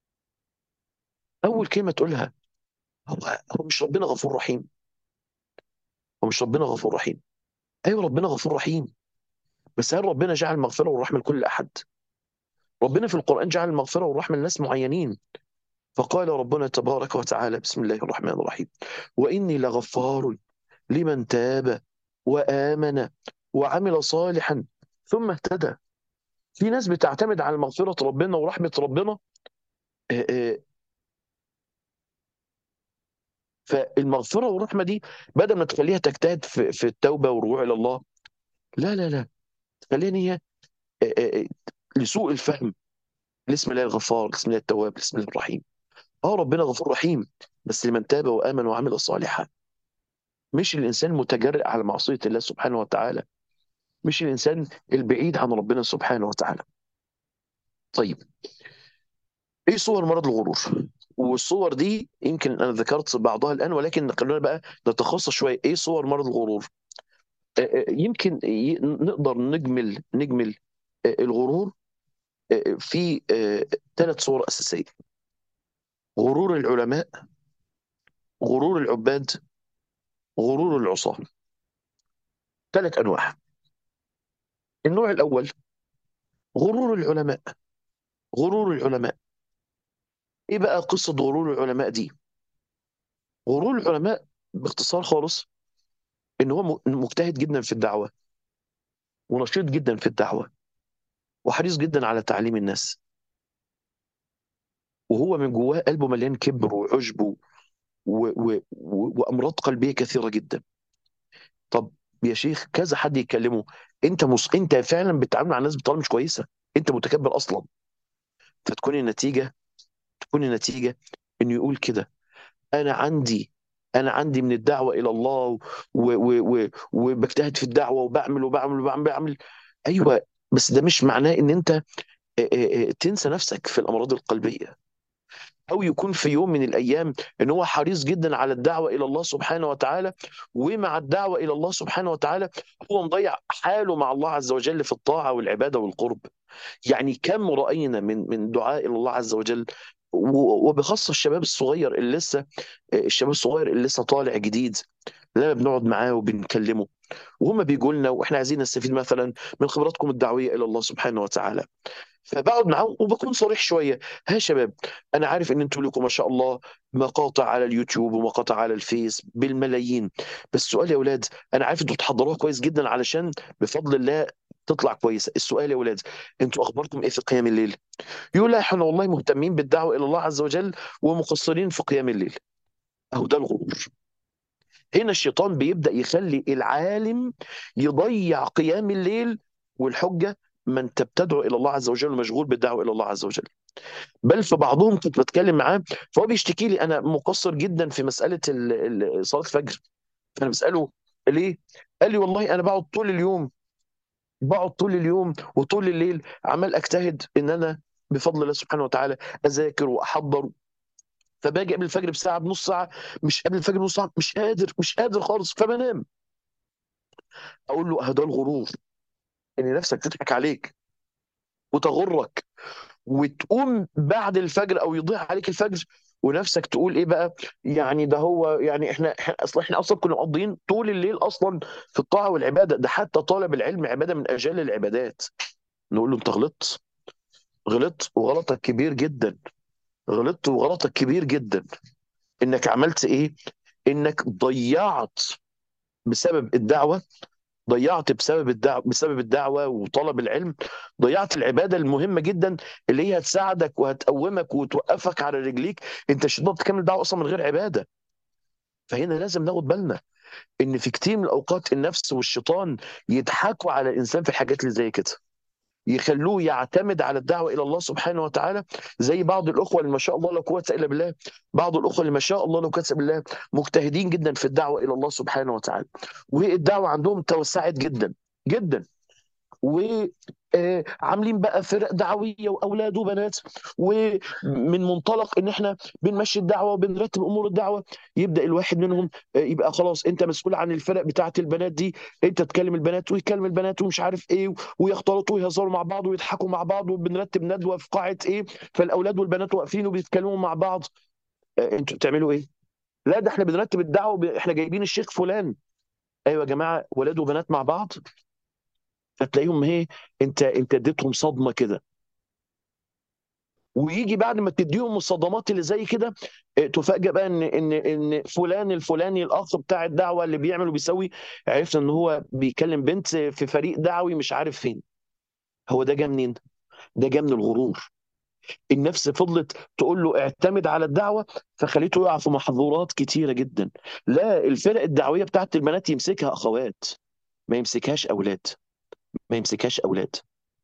اول كلمه تقولها هو هو مش ربنا غفور رحيم هو مش ربنا غفور رحيم ايوه ربنا غفور رحيم بس هل ربنا جعل المغفره والرحمه لكل احد ربنا في القران جعل المغفره والرحمه لناس معينين فقال ربنا تبارك وتعالى بسم الله الرحمن الرحيم وإني لغفار لمن تاب وآمن وعمل صالحا ثم اهتدى في ناس بتعتمد على مغفرة ربنا ورحمة ربنا آه، آه، فالمغفرة والرحمة دي بدل ما تخليها تجتهد في في التوبة والرجوع إلى الله لا لا لا تخليها إن هي آه، آه، آه، لسوء الفهم بسم الله الغفار بسم الله التواب بسم الله الرحيم اه ربنا غفور رحيم بس لمن تاب وآمن وعمل صالحا مش الإنسان المتجرئ على معصية الله سبحانه وتعالى مش الإنسان البعيد عن ربنا سبحانه وتعالى طيب ايه صور مرض الغرور والصور دي يمكن انا ذكرت بعضها الان ولكن خلونا بقى نتخصص شويه ايه صور مرض الغرور آه، آه، يمكن ي- نقدر نجمل نجمل آه، الغرور آه، في ثلاث صور اساسيه غرور العلماء غرور العباد غرور العصاة ثلاث انواع النوع الاول غرور العلماء غرور العلماء ايه بقى قصه غرور العلماء دي غرور العلماء باختصار خالص ان هو م- مجتهد جدا في الدعوه ونشيط جدا في الدعوه وحريص جدا على تعليم الناس وهو من جواه قلبه مليان كبر وعجب و... و... و... وامراض قلبيه كثيره جدا طب يا شيخ كذا حد يكلمه انت مص... انت فعلا بتتعامل مع الناس بطريقه مش كويسه انت متكبر اصلا فتكون النتيجه تكون النتيجه انه يقول كده انا عندي انا عندي من الدعوه الى الله و... و... و... وبجتهد في الدعوه وبعمل وبعمل وبعمل بعمل ايوه بس ده مش معناه ان انت اه، اه، اه، تنسى نفسك في الامراض القلبيه او يكون في يوم من الايام ان هو حريص جدا على الدعوه الى الله سبحانه وتعالى ومع الدعوه الى الله سبحانه وتعالى هو مضيع حاله مع الله عز وجل في الطاعه والعباده والقرب يعني كم راينا من من دعاء الى الله عز وجل و- وبخاصه الشباب الصغير اللي لسه الشباب الصغير اللي لسه طالع جديد لما بنقعد معاه وبنكلمه وهم بيقولوا لنا واحنا عايزين نستفيد مثلا من خبراتكم الدعويه الى الله سبحانه وتعالى فبقعد معاهم وبكون صريح شويه ها يا شباب انا عارف ان انتوا لكم ما شاء الله مقاطع على اليوتيوب ومقاطع على الفيس بالملايين بس السؤال يا اولاد انا عارف انتوا بتحضروها كويس جدا علشان بفضل الله تطلع كويسه السؤال يا اولاد انتوا اخباركم ايه في قيام الليل يقول لا احنا والله مهتمين بالدعوه الى الله عز وجل ومقصرين في قيام الليل اهو ده الغرور هنا الشيطان بيبدأ يخلي العالم يضيع قيام الليل والحجة ما انت بتدعو الى الله عز وجل ومشغول بالدعوه الى الله عز وجل بل في بعضهم كنت بتكلم معاه فهو بيشتكي لي انا مقصر جدا في مساله ال- ال- صلاه الفجر فانا بساله ليه؟ قال لي والله انا بقعد طول اليوم بقعد طول اليوم وطول الليل عمال اجتهد ان انا بفضل الله سبحانه وتعالى اذاكر واحضر فباجي قبل الفجر بساعه بنص ساعه مش قبل الفجر بنص ساعه مش قادر مش قادر خالص فبنام اقول له ده الغرور ان نفسك تضحك عليك وتغرك وتقوم بعد الفجر او يضيع عليك الفجر ونفسك تقول ايه بقى يعني ده هو يعني احنا إحنا- اصلا احنا اصلا كنا مقضيين طول الليل اصلا في الطاعه والعباده ده حتى طالب العلم عباده من اجل العبادات نقول له انت غلطت غلطت وغلطك كبير جدا غلطت وغلطك كبير جدا انك عملت ايه انك ضيعت بسبب الدعوه ضيعت بسبب الدعوة بسبب الدعوة وطلب العلم ضيعت العبادة المهمة جدا اللي هي هتساعدك وهتقومك وتوقفك على رجليك انت مش هتقدر تكمل دعوة اصلا من غير عبادة فهنا لازم ناخد بالنا ان في كتير من الاوقات النفس والشيطان يضحكوا على الانسان في الحاجات اللي زي كده يخلوه يعتمد على الدعوه الى الله سبحانه وتعالى زي بعض الاخوه اللي ما شاء الله لا قوه الا بالله بعض الاخوه اللي ما شاء الله لا قوه الا بالله مجتهدين جدا في الدعوه الى الله سبحانه وتعالى والدعوه عندهم توسعت جدا جدا وعاملين بقى فرق دعويه واولاد وبنات ومن منطلق ان احنا بنمشي الدعوه وبنرتب امور الدعوه يبدا الواحد منهم آه، يبقى خلاص انت مسؤول عن الفرق بتاعه البنات دي انت تكلم البنات ويكلم البنات ومش عارف ايه ويختلطوا ويهزروا مع بعض ويضحكوا مع بعض وبنرتب ندوه في قاعه ايه فالاولاد والبنات واقفين وبيتكلموا مع بعض آه، انتوا بتعملوا ايه؟ لا ده احنا بنرتب الدعوه وب- احنا جايبين الشيخ فلان ايوه يا جماعه ولاد وبنات مع بعض فتلاقيهم ايه انت انت اديتهم صدمه كده ويجي بعد ما تديهم الصدمات اللي زي كده آه، تفاجئ بقى ان ان ان فلان الفلاني الاخ بتاع الدعوه اللي بيعمل وبيسوي عرفت ان هو بيكلم بنت في فريق دعوي مش عارف فين هو ده جه منين؟ ده جه من الغرور النفس فضلت تقول له اعتمد على الدعوه فخليته يقع في محظورات كتيره جدا لا الفرق الدعويه بتاعت البنات يمسكها اخوات ما يمسكهاش اولاد ما يمسكهاش اولاد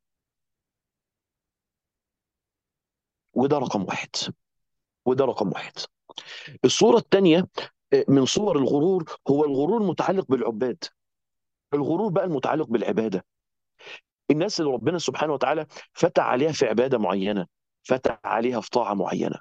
وده رقم واحد وده رقم واحد الصورة الثانية من صور الغرور هو الغرور المتعلق بالعباد الغرور بقى المتعلق بالعبادة الناس اللي ربنا سبحانه وتعالى فتح عليها في عبادة معينة فتح عليها في طاعة معينة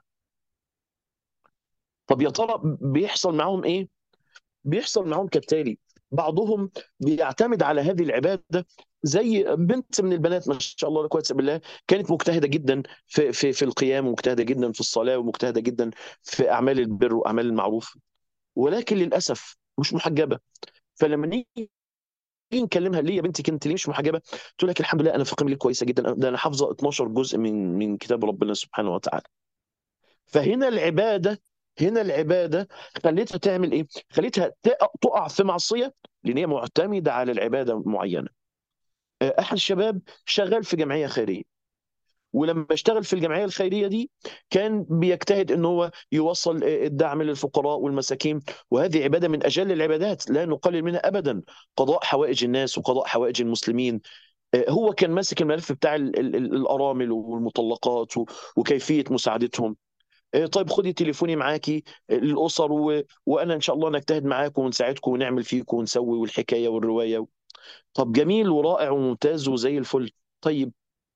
طب يا ترى بيحصل معاهم ايه بيحصل معاهم كالتالي بعضهم بيعتمد على هذه العباده زي بنت من البنات ما شاء الله لا قوه الا بالله كانت مجتهده جدا في في في القيام ومجتهده جدا في الصلاه ومجتهده جدا في اعمال البر واعمال المعروف ولكن للاسف مش محجبه فلما نيجي نكلمها ليه يا بنتي كنت ليه مش محجبه؟ تقول لك الحمد لله انا في قيم كويسه جدا ده انا حافظه 12 جزء من من كتاب ربنا سبحانه وتعالى. فهنا العباده هنا العباده خليتها تعمل ايه؟ خليتها تقع في معصيه لان هي معتمده على العباده معينه. احد الشباب شغال في جمعيه خيريه ولما اشتغل في الجمعيه الخيريه دي كان بيجتهد ان هو يوصل الدعم للفقراء والمساكين وهذه عباده من اجل العبادات لا نقلل منها ابدا قضاء حوائج الناس وقضاء حوائج المسلمين هو كان ماسك الملف بتاع الارامل والمطلقات وكيفيه مساعدتهم طيب خدي تليفوني معاكي للاسر و... وانا ان شاء الله نجتهد معاكم ونساعدكم ونعمل فيكم ونسوي والحكايه والروايه طب جميل ورائع وممتاز وزي الفل طيب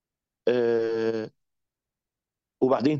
آه وبعدين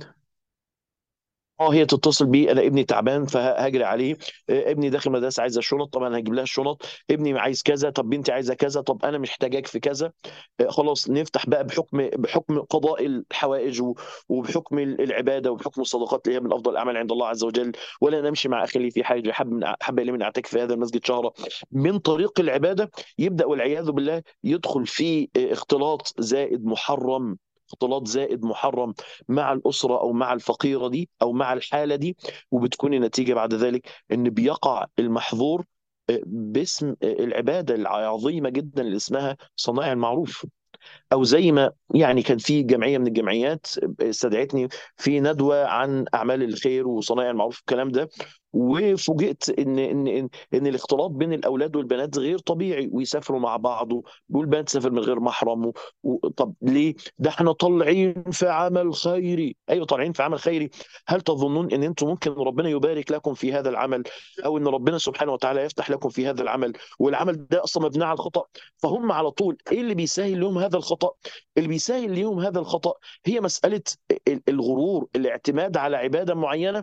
اه هي تتصل بي انا ابني تعبان فهجري عليه آه، ابني داخل مدرسه عايزه الشنط طب انا هجيب لها الشنط ابني عايز كذا طب بنتي عايزه كذا طب انا محتاجاك في كذا آه، خلاص نفتح بقى بحكم بحكم قضاء الحوائج و- وبحكم العباده وبحكم الصدقات اللي هي من افضل الاعمال عند الله عز وجل ولا نمشي مع اخي لي في حاجه حب من حب الي من اعتكف في هذا المسجد شهرا من طريق العباده يبدا والعياذ بالله يدخل في آه، اختلاط زائد محرم اختلاط زائد محرم مع الأسرة أو مع الفقيرة دي أو مع الحالة دي وبتكون النتيجة بعد ذلك أن بيقع المحظور آه، باسم آه، العبادة العظيمة جدا اللي اسمها صنائع المعروف او زي ما يعني كان في جمعيه من الجمعيات استدعتني في ندوه عن اعمال الخير وصنائع المعروف والكلام ده وفوجئت ان ان ان, إن الاختلاط بين الاولاد والبنات غير طبيعي ويسافروا مع بعض والبنات تسافر من غير محرم و... و... طب ليه؟ ده احنا طالعين في عمل خيري، ايوه طالعين في عمل خيري، هل تظنون ان انتم ممكن ربنا يبارك لكم في هذا العمل او ان ربنا سبحانه وتعالى يفتح لكم في هذا العمل والعمل ده اصلا مبني على الخطا فهم على طول ايه اللي بيسهل لهم هذا الخطا؟ اللي بيسهل لهم هذا الخطا هي مساله الغرور، الاعتماد على عباده معينه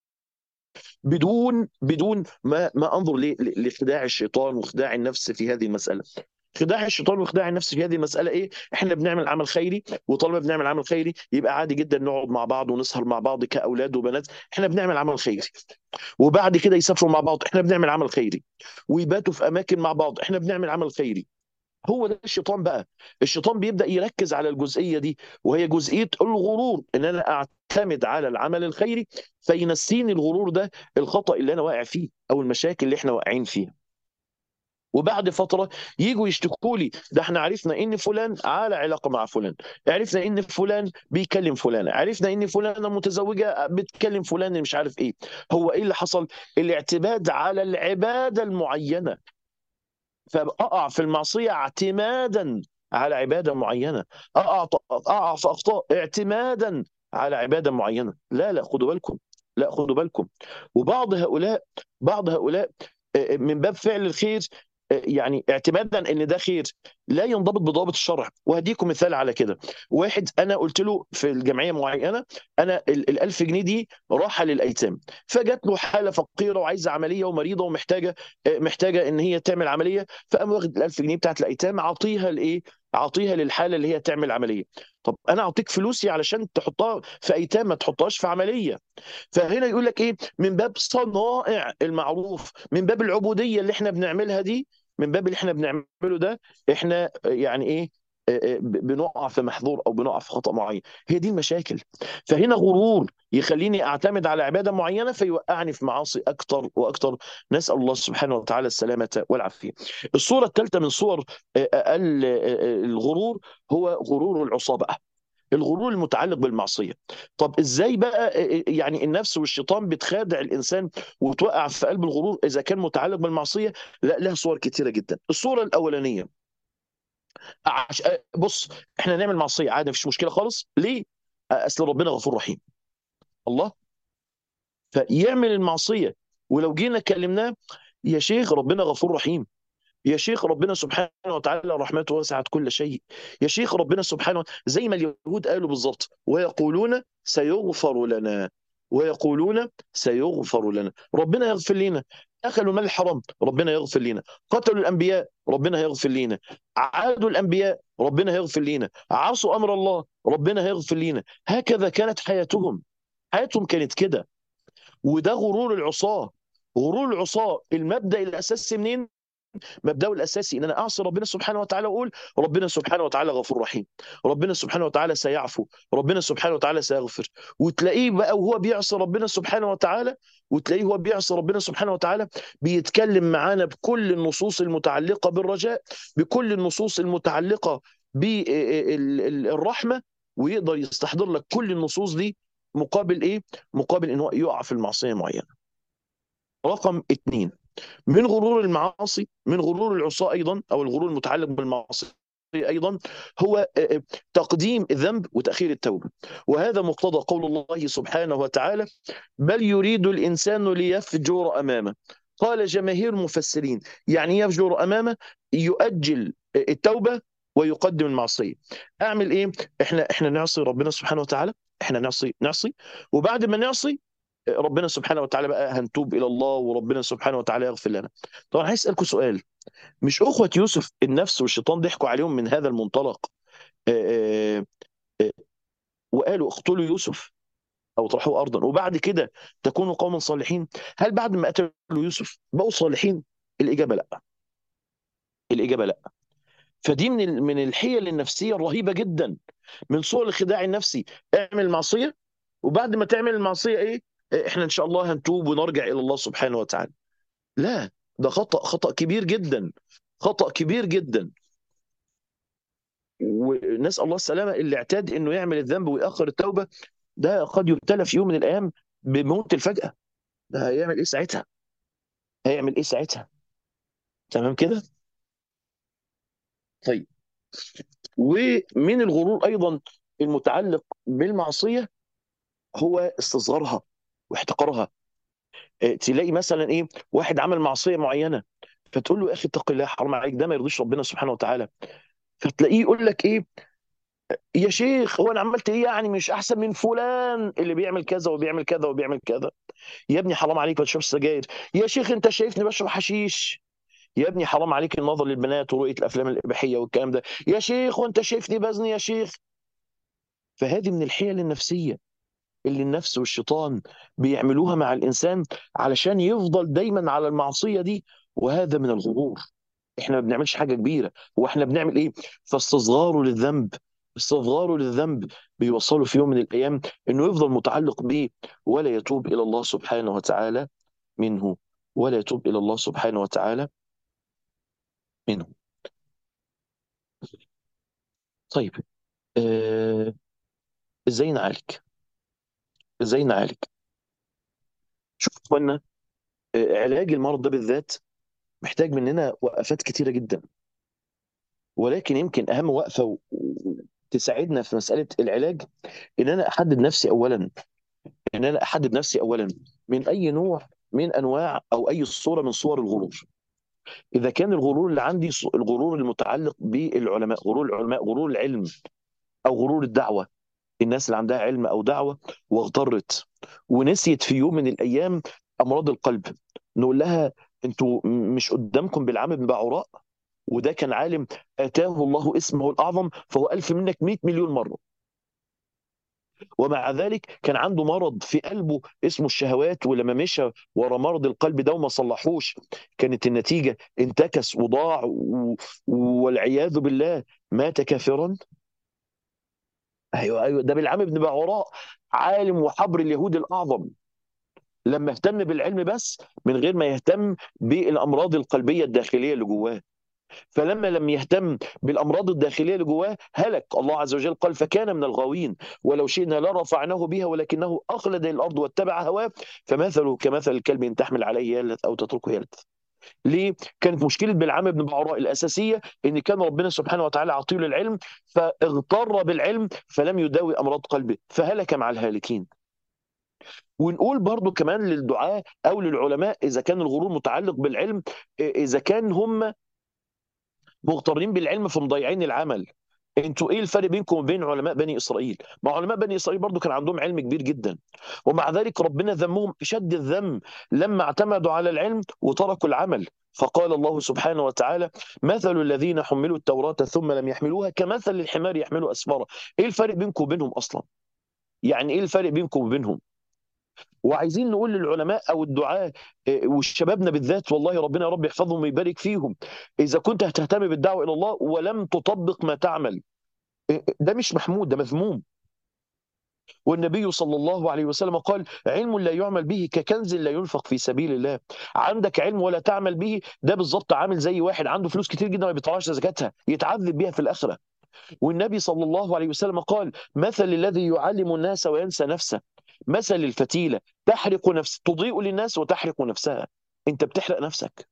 بدون بدون ما ما انظر لخداع الشيطان وخداع النفس في هذه المساله خداع الشيطان وخداع النفس في هذه المساله ايه؟ احنا بنعمل عمل خيري وطالما بنعمل عمل خيري يبقى عادي جدا نقعد مع بعض ونسهر مع بعض كاولاد وبنات، احنا بنعمل عمل خيري. وبعد كده يسافروا مع بعض، احنا بنعمل عمل خيري. ويباتوا في اماكن مع بعض، احنا بنعمل عمل خيري. هو ده الشيطان بقى الشيطان بيبدا يركز على الجزئيه دي وهي جزئيه الغرور ان انا اعتمد على العمل الخيري فينسيني الغرور ده الخطا اللي انا واقع فيه او المشاكل اللي احنا واقعين فيها وبعد فترة يجوا يشتكوا لي ده احنا عرفنا ان فلان على علاقة مع فلان عرفنا ان فلان بيكلم فلانة عرفنا ان فلانة متزوجة بتكلم فلان اللي مش عارف ايه هو ايه اللي حصل الاعتماد على العبادة المعينة فاقع في المعصيه اعتمادا على عباده معينه اقع اقع في اخطاء اعتمادا على عباده معينه لا لا خدوا بالكم لا خدوا بالكم وبعض هؤلاء بعض هؤلاء آه، من باب فعل الخير يعني اعتمادا ان ده خير لا ينضبط بضابط الشرع وهديكم مثال على كده واحد انا قلت له في الجمعيه معينه انا ال 1000 جنيه دي راحه للايتام فجات له حاله فقيره وعايزه عمليه ومريضه ومحتاجه محتاجه ان هي تعمل عمليه فقام واخد ال 1000 جنيه بتاعت الايتام اعطيها لايه؟ اعطيها للحاله اللي هي تعمل عمليه طب انا اعطيك فلوسي علشان تحطها في ايتام ما تحطهاش في عمليه فهنا يقول لك ايه من باب صنائع المعروف من باب العبوديه اللي احنا بنعملها دي من باب اللي احنا بنعمله ده احنا يعني ايه بنقع في محظور او بنقع في خطأ معين هي دي المشاكل فهنا غرور يخليني اعتمد على عباده معينه فيوقعني في معاصي اكتر واكتر نسال الله سبحانه وتعالى السلامه والعافيه الصوره الثالثه من صور الغرور هو غرور العصابه الغرور المتعلق بالمعصيه طب ازاي بقى يعني النفس والشيطان بتخادع الانسان وتوقع في قلب الغرور اذا كان متعلق بالمعصيه لا لها صور كتيره جدا الصوره الاولانيه عش... بص احنا نعمل معصيه عادي مفيش مشكله خالص ليه اصل ربنا غفور رحيم الله فيعمل المعصيه ولو جينا كلمناه يا شيخ ربنا غفور رحيم يا شيخ ربنا سبحانه وتعالى رحمته وسعت كل شيء يا شيخ ربنا سبحانه زي ما اليهود قالوا بالظبط ويقولون سيغفر لنا ويقولون سيغفر لنا ربنا يغفر لنا اكلوا مال الحرام ربنا يغفر لنا قتلوا الانبياء ربنا يغفر لنا عادوا الانبياء ربنا يغفر لنا عصوا امر الله ربنا يغفر لنا هكذا كانت حياتهم حياتهم كانت كده وده غرور العصاه غرور العصاه المبدا الاساسي منين مبدأه الاساسي ان انا اعصي ربنا سبحانه وتعالى واقول ربنا سبحانه وتعالى غفور رحيم ربنا سبحانه وتعالى سيعفو ربنا سبحانه وتعالى سيغفر وتلاقيه بقى وهو بيعصي ربنا سبحانه وتعالى وتلاقيه هو بيعصي ربنا سبحانه وتعالى بيتكلم معانا بكل النصوص المتعلقه بالرجاء بكل النصوص المتعلقه بالرحمه ويقدر يستحضر لك كل النصوص دي مقابل ايه؟ مقابل ان هو يقع في المعصيه معينه. رقم اثنين من غرور المعاصي من غرور العصاة أيضا أو الغرور المتعلق بالمعاصي ايضا هو تقديم الذنب وتاخير التوبه وهذا مقتضى قول الله سبحانه وتعالى بل يريد الانسان ليفجر امامه قال جماهير المفسرين يعني يفجر امامه يؤجل التوبه ويقدم المعصيه اعمل ايه احنا احنا نعصي ربنا سبحانه وتعالى احنا نعصي نعصي وبعد ما نعصي ربنا سبحانه وتعالى بقى هنتوب الى الله وربنا سبحانه وتعالى يغفر لنا طبعا عايز اسالكم سؤال مش اخوه يوسف النفس والشيطان ضحكوا عليهم من هذا المنطلق آآ آآ وقالوا اقتلوا يوسف او اطرحوه ارضا وبعد كده تكونوا قوما صالحين هل بعد ما قتلوا يوسف بقوا صالحين الاجابه لا الاجابه لا فدي من من الحيل النفسيه الرهيبه جدا من صور الخداع النفسي اعمل معصيه وبعد ما تعمل المعصيه ايه احنا ان شاء الله هنتوب ونرجع الى الله سبحانه وتعالى لا ده خطأ خطأ كبير جدا خطأ كبير جدا ونسأل الله السلامة اللي اعتاد انه يعمل الذنب ويأخر التوبة ده قد يبتلى في يوم من الايام بموت الفجأة ده هيعمل ايه ساعتها هيعمل ايه ساعتها تمام كده طيب ومن الغرور ايضا المتعلق بالمعصية هو استصغارها واحتقارها تلاقي مثلا ايه واحد عمل معصيه معينه فتقول له يا اخي اتق الله حرام عليك ده ما يرضيش ربنا سبحانه وتعالى فتلاقيه يقول لك ايه يا شيخ هو انا عملت ايه يعني مش احسن من فلان اللي بيعمل كذا وبيعمل كذا وبيعمل كذا يا ابني حرام عليك ما تشربش سجاير يا شيخ انت شايفني بشرب حشيش يا ابني حرام عليك النظر للبنات ورؤيه الافلام الاباحيه والكلام ده يا شيخ وانت شايفني بزني يا شيخ فهذه من الحيل النفسيه اللي النفس والشيطان بيعملوها مع الانسان علشان يفضل دايما على المعصيه دي وهذا من الغرور احنا ما بنعملش حاجه كبيره واحنا بنعمل ايه فاستصغاره للذنب استصغاره للذنب بيوصله في يوم من الايام انه يفضل متعلق به ولا يتوب الى الله سبحانه وتعالى منه ولا يتوب الى الله سبحانه وتعالى منه طيب آه... ازاي نعالج ازاي نعالج شوف اخوانا علاج المرض ده بالذات محتاج مننا وقفات كتيره جدا ولكن يمكن اهم وقفه تساعدنا في مساله العلاج ان انا احدد نفسي اولا ان انا احدد نفسي اولا من اي نوع من انواع او اي صوره من صور الغرور اذا كان الغرور اللي عندي الغرور المتعلق بالعلماء غرور العلماء غرور العلم او غرور الدعوه الناس اللي عندها علم او دعوه واغترت ونسيت في يوم من الايام امراض القلب نقول لها انتوا مش قدامكم بالعام بن بعوراء وده كان عالم اتاه الله اسمه الاعظم فهو الف منك 100 مليون مره ومع ذلك كان عنده مرض في قلبه اسمه الشهوات ولما مشى ورا مرض القلب ده وما صلحوش كانت النتيجة انتكس وضاع و... والعياذ بالله مات كافرا ايوه ايوه ده بالعام بن بعوراء عالم وحبر اليهود الاعظم لما اهتم بالعلم بس من غير ما يهتم بالامراض القلبيه الداخليه اللي جواه فلما لم يهتم بالامراض الداخليه اللي جواه هلك الله عز وجل قال فكان من الغاوين ولو شئنا لرفعناه بها ولكنه اخلد الى الارض واتبع هواه فمثله كمثل الكلب ان تحمل عليه يلث او تتركه يلث ليه؟ كانت مشكلة بلعام بن بعوراء الأساسية إن كان ربنا سبحانه وتعالى عطيله العلم فاغتر بالعلم فلم يداوي أمراض قلبه فهلك مع الهالكين ونقول برضو كمان للدعاة أو للعلماء إذا كان الغرور متعلق بالعلم إذا كان هم مغترين بالعلم فمضيعين العمل انتوا ايه الفرق بينكم وبين علماء بني اسرائيل؟ ما علماء بني اسرائيل برضو كان عندهم علم كبير جدا ومع ذلك ربنا ذمهم اشد الذم لما اعتمدوا على العلم وتركوا العمل فقال الله سبحانه وتعالى مثل الذين حملوا التوراة ثم لم يحملوها كمثل الحمار يحمل اسفارا ايه الفرق بينكم وبينهم اصلا؟ يعني ايه الفرق بينكم وبينهم؟ وعايزين نقول للعلماء او الدعاة وشبابنا بالذات والله ربنا يا رب يحفظهم ويبارك فيهم اذا كنت هتهتم بالدعوه الى الله ولم تطبق ما تعمل ده مش محمود ده مذموم والنبي صلى الله عليه وسلم قال علم لا يعمل به ككنز لا ينفق في سبيل الله عندك علم ولا تعمل به ده بالظبط عامل زي واحد عنده فلوس كتير جدا ما بيطلعش زكاتها يتعذب بيها في الاخره والنبي صلى الله عليه وسلم قال مثل الذي يعلم الناس وينسى نفسه مثل الفتيلة تحرق نفس تضيء للناس وتحرق نفسها انت بتحرق نفسك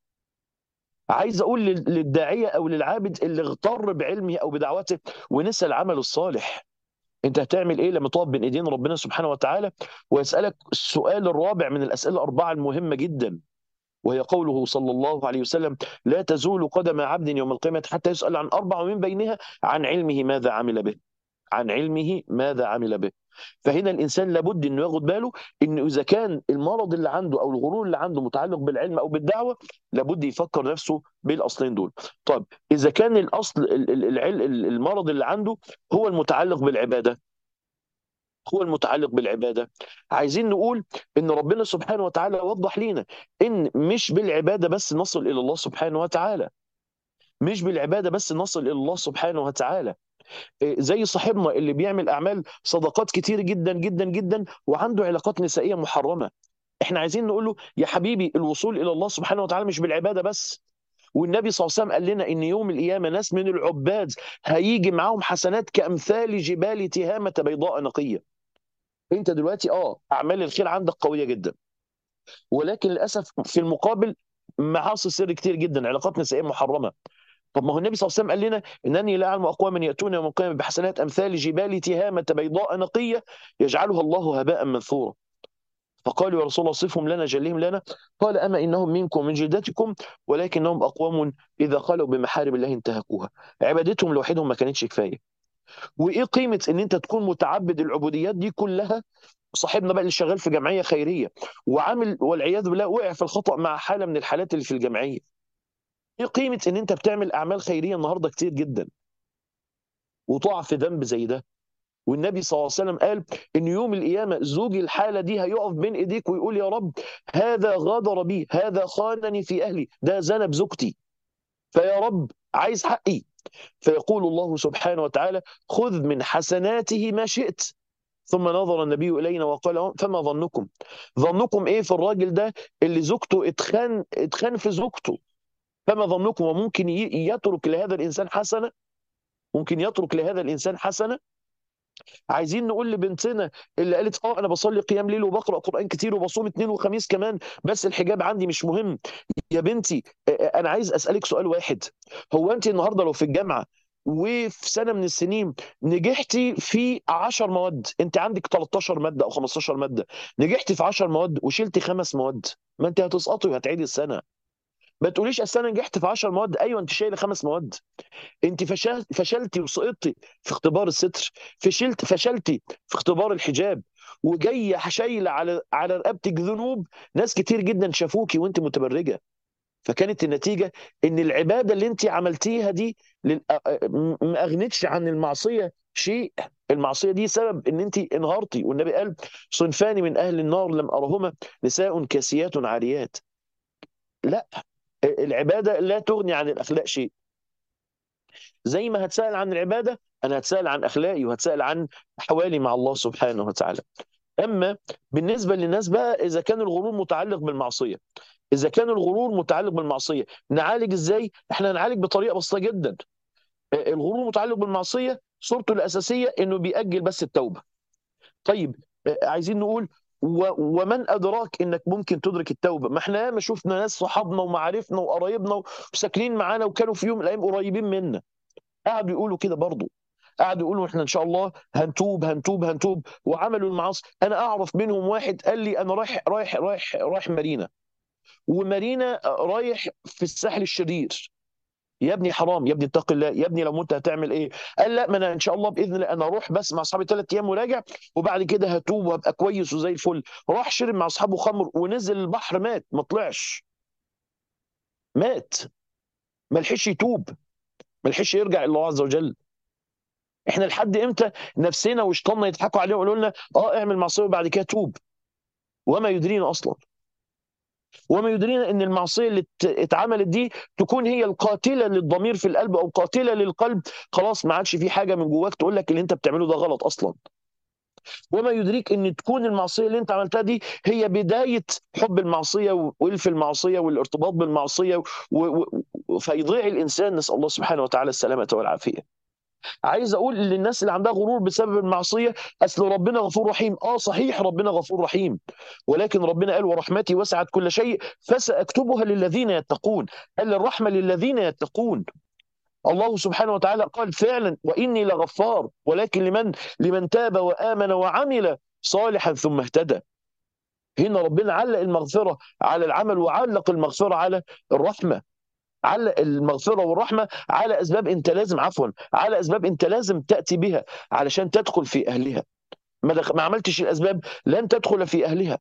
عايز اقول للداعية او للعابد اللي اغتر بعلمه او بدعوته ونسى العمل الصالح انت هتعمل ايه لما تقف بين ايدين ربنا سبحانه وتعالى ويسألك السؤال الرابع من الاسئلة الاربعة المهمة جدا وهي قوله صلى الله عليه وسلم لا تزول قدم عبد يوم القيامة حتى يسأل عن أربع ومن بينها عن علمه ماذا عمل به عن علمه ماذا عمل به فهنا الانسان لابد انه ياخد باله انه اذا كان المرض اللي عنده او الغرور اللي عنده متعلق بالعلم او بالدعوه لابد يفكر نفسه بالاصلين دول طب اذا كان الاصل المرض اللي عنده هو المتعلق بالعباده هو المتعلق بالعبادة عايزين نقول ان ربنا سبحانه وتعالى وضح لينا ان مش بالعبادة بس نصل الى الله سبحانه وتعالى مش بالعبادة بس نصل الى الله سبحانه وتعالى زي صاحبنا اللي بيعمل اعمال صدقات كتير جدا جدا جدا وعنده علاقات نسائيه محرمه احنا عايزين نقول له يا حبيبي الوصول الى الله سبحانه وتعالى مش بالعباده بس والنبي صلى الله عليه وسلم قال لنا ان يوم القيامه ناس من العباد هيجي معاهم حسنات كامثال جبال تهامه بيضاء نقيه انت دلوقتي اه اعمال الخير عندك قويه جدا ولكن للاسف في المقابل معاصي سر كتير جدا علاقات نسائيه محرمه طب ما هو النبي صلى الله عليه وسلم قال لنا انني لا اعلم اقواما ياتون يوم القيامه بحسنات امثال جبال تهامه بيضاء نقيه يجعلها الله هباء منثورا فقالوا يا رسول الله صفهم لنا جلهم لنا قال اما انهم منكم من جلدتكم ولكنهم اقوام اذا خلوا بمحارم الله انتهكوها عبادتهم لوحدهم ما كانتش كفايه وايه قيمه ان انت تكون متعبد العبوديات دي كلها صاحبنا بقى اللي شغال في جمعيه خيريه وعامل والعياذ بالله وقع في الخطا مع حاله من الحالات اللي في الجمعيه ايه قيمه ان انت بتعمل اعمال خيريه النهارده كتير جدا وتقع في ذنب زي ده والنبي صلى الله عليه وسلم قال ان يوم القيامه زوجي الحاله دي هيقف بين ايديك ويقول يا رب هذا غدر بي هذا خانني في اهلي ده زنى بزوجتي فيا رب عايز حقي فيقول الله سبحانه وتعالى خذ من حسناته ما شئت ثم نظر النبي الينا وقال فما ظنكم ظنكم ايه في الراجل ده اللي زوجته اتخان اتخان في زوجته فما ظنكم وممكن يترك لهذا الانسان حسنه ممكن يترك لهذا الانسان حسنه عايزين نقول لبنتنا اللي قالت اه انا بصلي قيام ليل وبقرا قران كتير وبصوم اثنين وخميس كمان بس الحجاب عندي مش مهم يا بنتي انا عايز اسالك سؤال واحد هو انت النهارده لو في الجامعه وفي سنه من السنين نجحتي في 10 مواد انت عندك 13 ماده او 15 ماده نجحتي في 10 مواد وشلتي خمس مواد ما انت هتسقطي وهتعيدي السنه ما تقوليش اصل انا نجحت في 10 مواد ايوه انت شايله خمس مواد انت فشل فشلتي وسقطتي في اختبار الستر فشلت فشلتي في اختبار الحجاب وجايه شايله على على رقبتك ذنوب ناس كتير جدا شافوكي وانت متبرجه فكانت النتيجه ان العباده اللي انت عملتيها دي ما اغنتش عن المعصيه شيء المعصيه دي سبب ان انت انهارتي والنبي قال صنفان من اهل النار لم ارهما نساء كاسيات عاريات لا العباده لا تغني عن الاخلاق شيء زي ما هتسال عن العباده انا هتسال عن اخلاقي وهتسال عن احوالي مع الله سبحانه وتعالى اما بالنسبه للناس بقى اذا كان الغرور متعلق بالمعصيه اذا كان الغرور متعلق بالمعصيه نعالج ازاي احنا هنعالج بطريقه بسيطه جدا الغرور متعلق بالمعصيه صورته الاساسيه انه بيأجل بس التوبه طيب عايزين نقول و... ومن ادراك انك ممكن تدرك التوبه ما احنا ما شفنا ناس صحابنا ومعارفنا وقرايبنا وساكنين معانا وكانوا في يوم من الايام قريبين منا قعدوا يقولوا كده برضه قعدوا يقولوا احنا ان شاء الله هنتوب هنتوب هنتوب وعملوا المعاصي انا اعرف منهم واحد قال لي انا رايح رايح رايح رايح مارينا ومارينا رايح في الساحل الشرير يا ابني حرام يا ابني اتق الله يا ابني لو مت هتعمل ايه قال لا ما انا ان شاء الله باذن الله انا اروح بس مع اصحابي ثلاث ايام وراجع وبعد كده هتوب وابقى كويس وزي الفل راح شرب مع اصحابه خمر ونزل البحر مات ما طلعش مات ما لحقش يتوب ما لحقش يرجع الى الله عز وجل احنا لحد امتى نفسنا وشيطاننا يضحكوا علينا ويقولوا لنا اه اعمل معصيه وبعد كده توب وما يدرينا اصلا وما يدرينا ان المعصيه اللي اتعملت دي تكون هي القاتله للضمير في القلب او قاتله للقلب خلاص ما عادش في حاجه من جواك تقول لك اللي انت بتعمله ده غلط اصلا وما يدريك ان تكون المعصيه اللي انت عملتها دي هي بدايه حب المعصيه والف المعصيه والارتباط بالمعصيه و... و... فيضيع الانسان نسال الله سبحانه وتعالى السلامه والعافيه عايز اقول للناس اللي عندها غرور بسبب المعصيه اصل ربنا غفور رحيم اه صحيح ربنا غفور رحيم ولكن ربنا قال ورحمتي وسعت كل شيء فساكتبها للذين يتقون قال الرحمه للذين يتقون الله سبحانه وتعالى قال فعلا واني لغفار ولكن لمن لمن تاب وامن وعمل صالحا ثم اهتدى هنا ربنا علق المغفره على العمل وعلق المغفره على الرحمه على المغفرة والرحمة على أسباب أنت لازم عفوا على أسباب أنت لازم تأتي بها علشان تدخل في أهلها ما, دخ... ما عملتش الأسباب لن تدخل في أهلها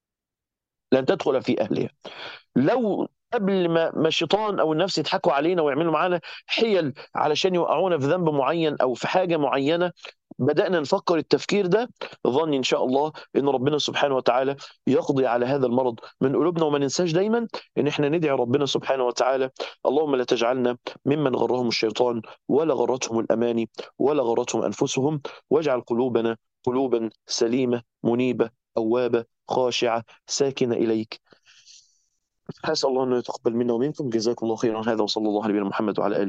لن تدخل في أهلها لو قبل ما ما الشيطان او النفس يضحكوا علينا ويعملوا معانا حيل علشان يوقعونا في ذنب معين او في حاجه معينه بدأنا نفكر التفكير ده ظني إن شاء الله إن ربنا سبحانه وتعالى يقضي على هذا المرض من قلوبنا وما ننساش دايما إن إحنا ندعي ربنا سبحانه وتعالى اللهم لا تجعلنا ممن غرهم الشيطان ولا غرتهم الأماني ولا غرتهم أنفسهم واجعل قلوبنا قلوبا سليمة منيبة أوابة خاشعة ساكنة إليك أسأل الله أن يتقبل منا ومنكم جزاكم الله خيرا هذا وصلى الله على نبينا محمد وعلى آله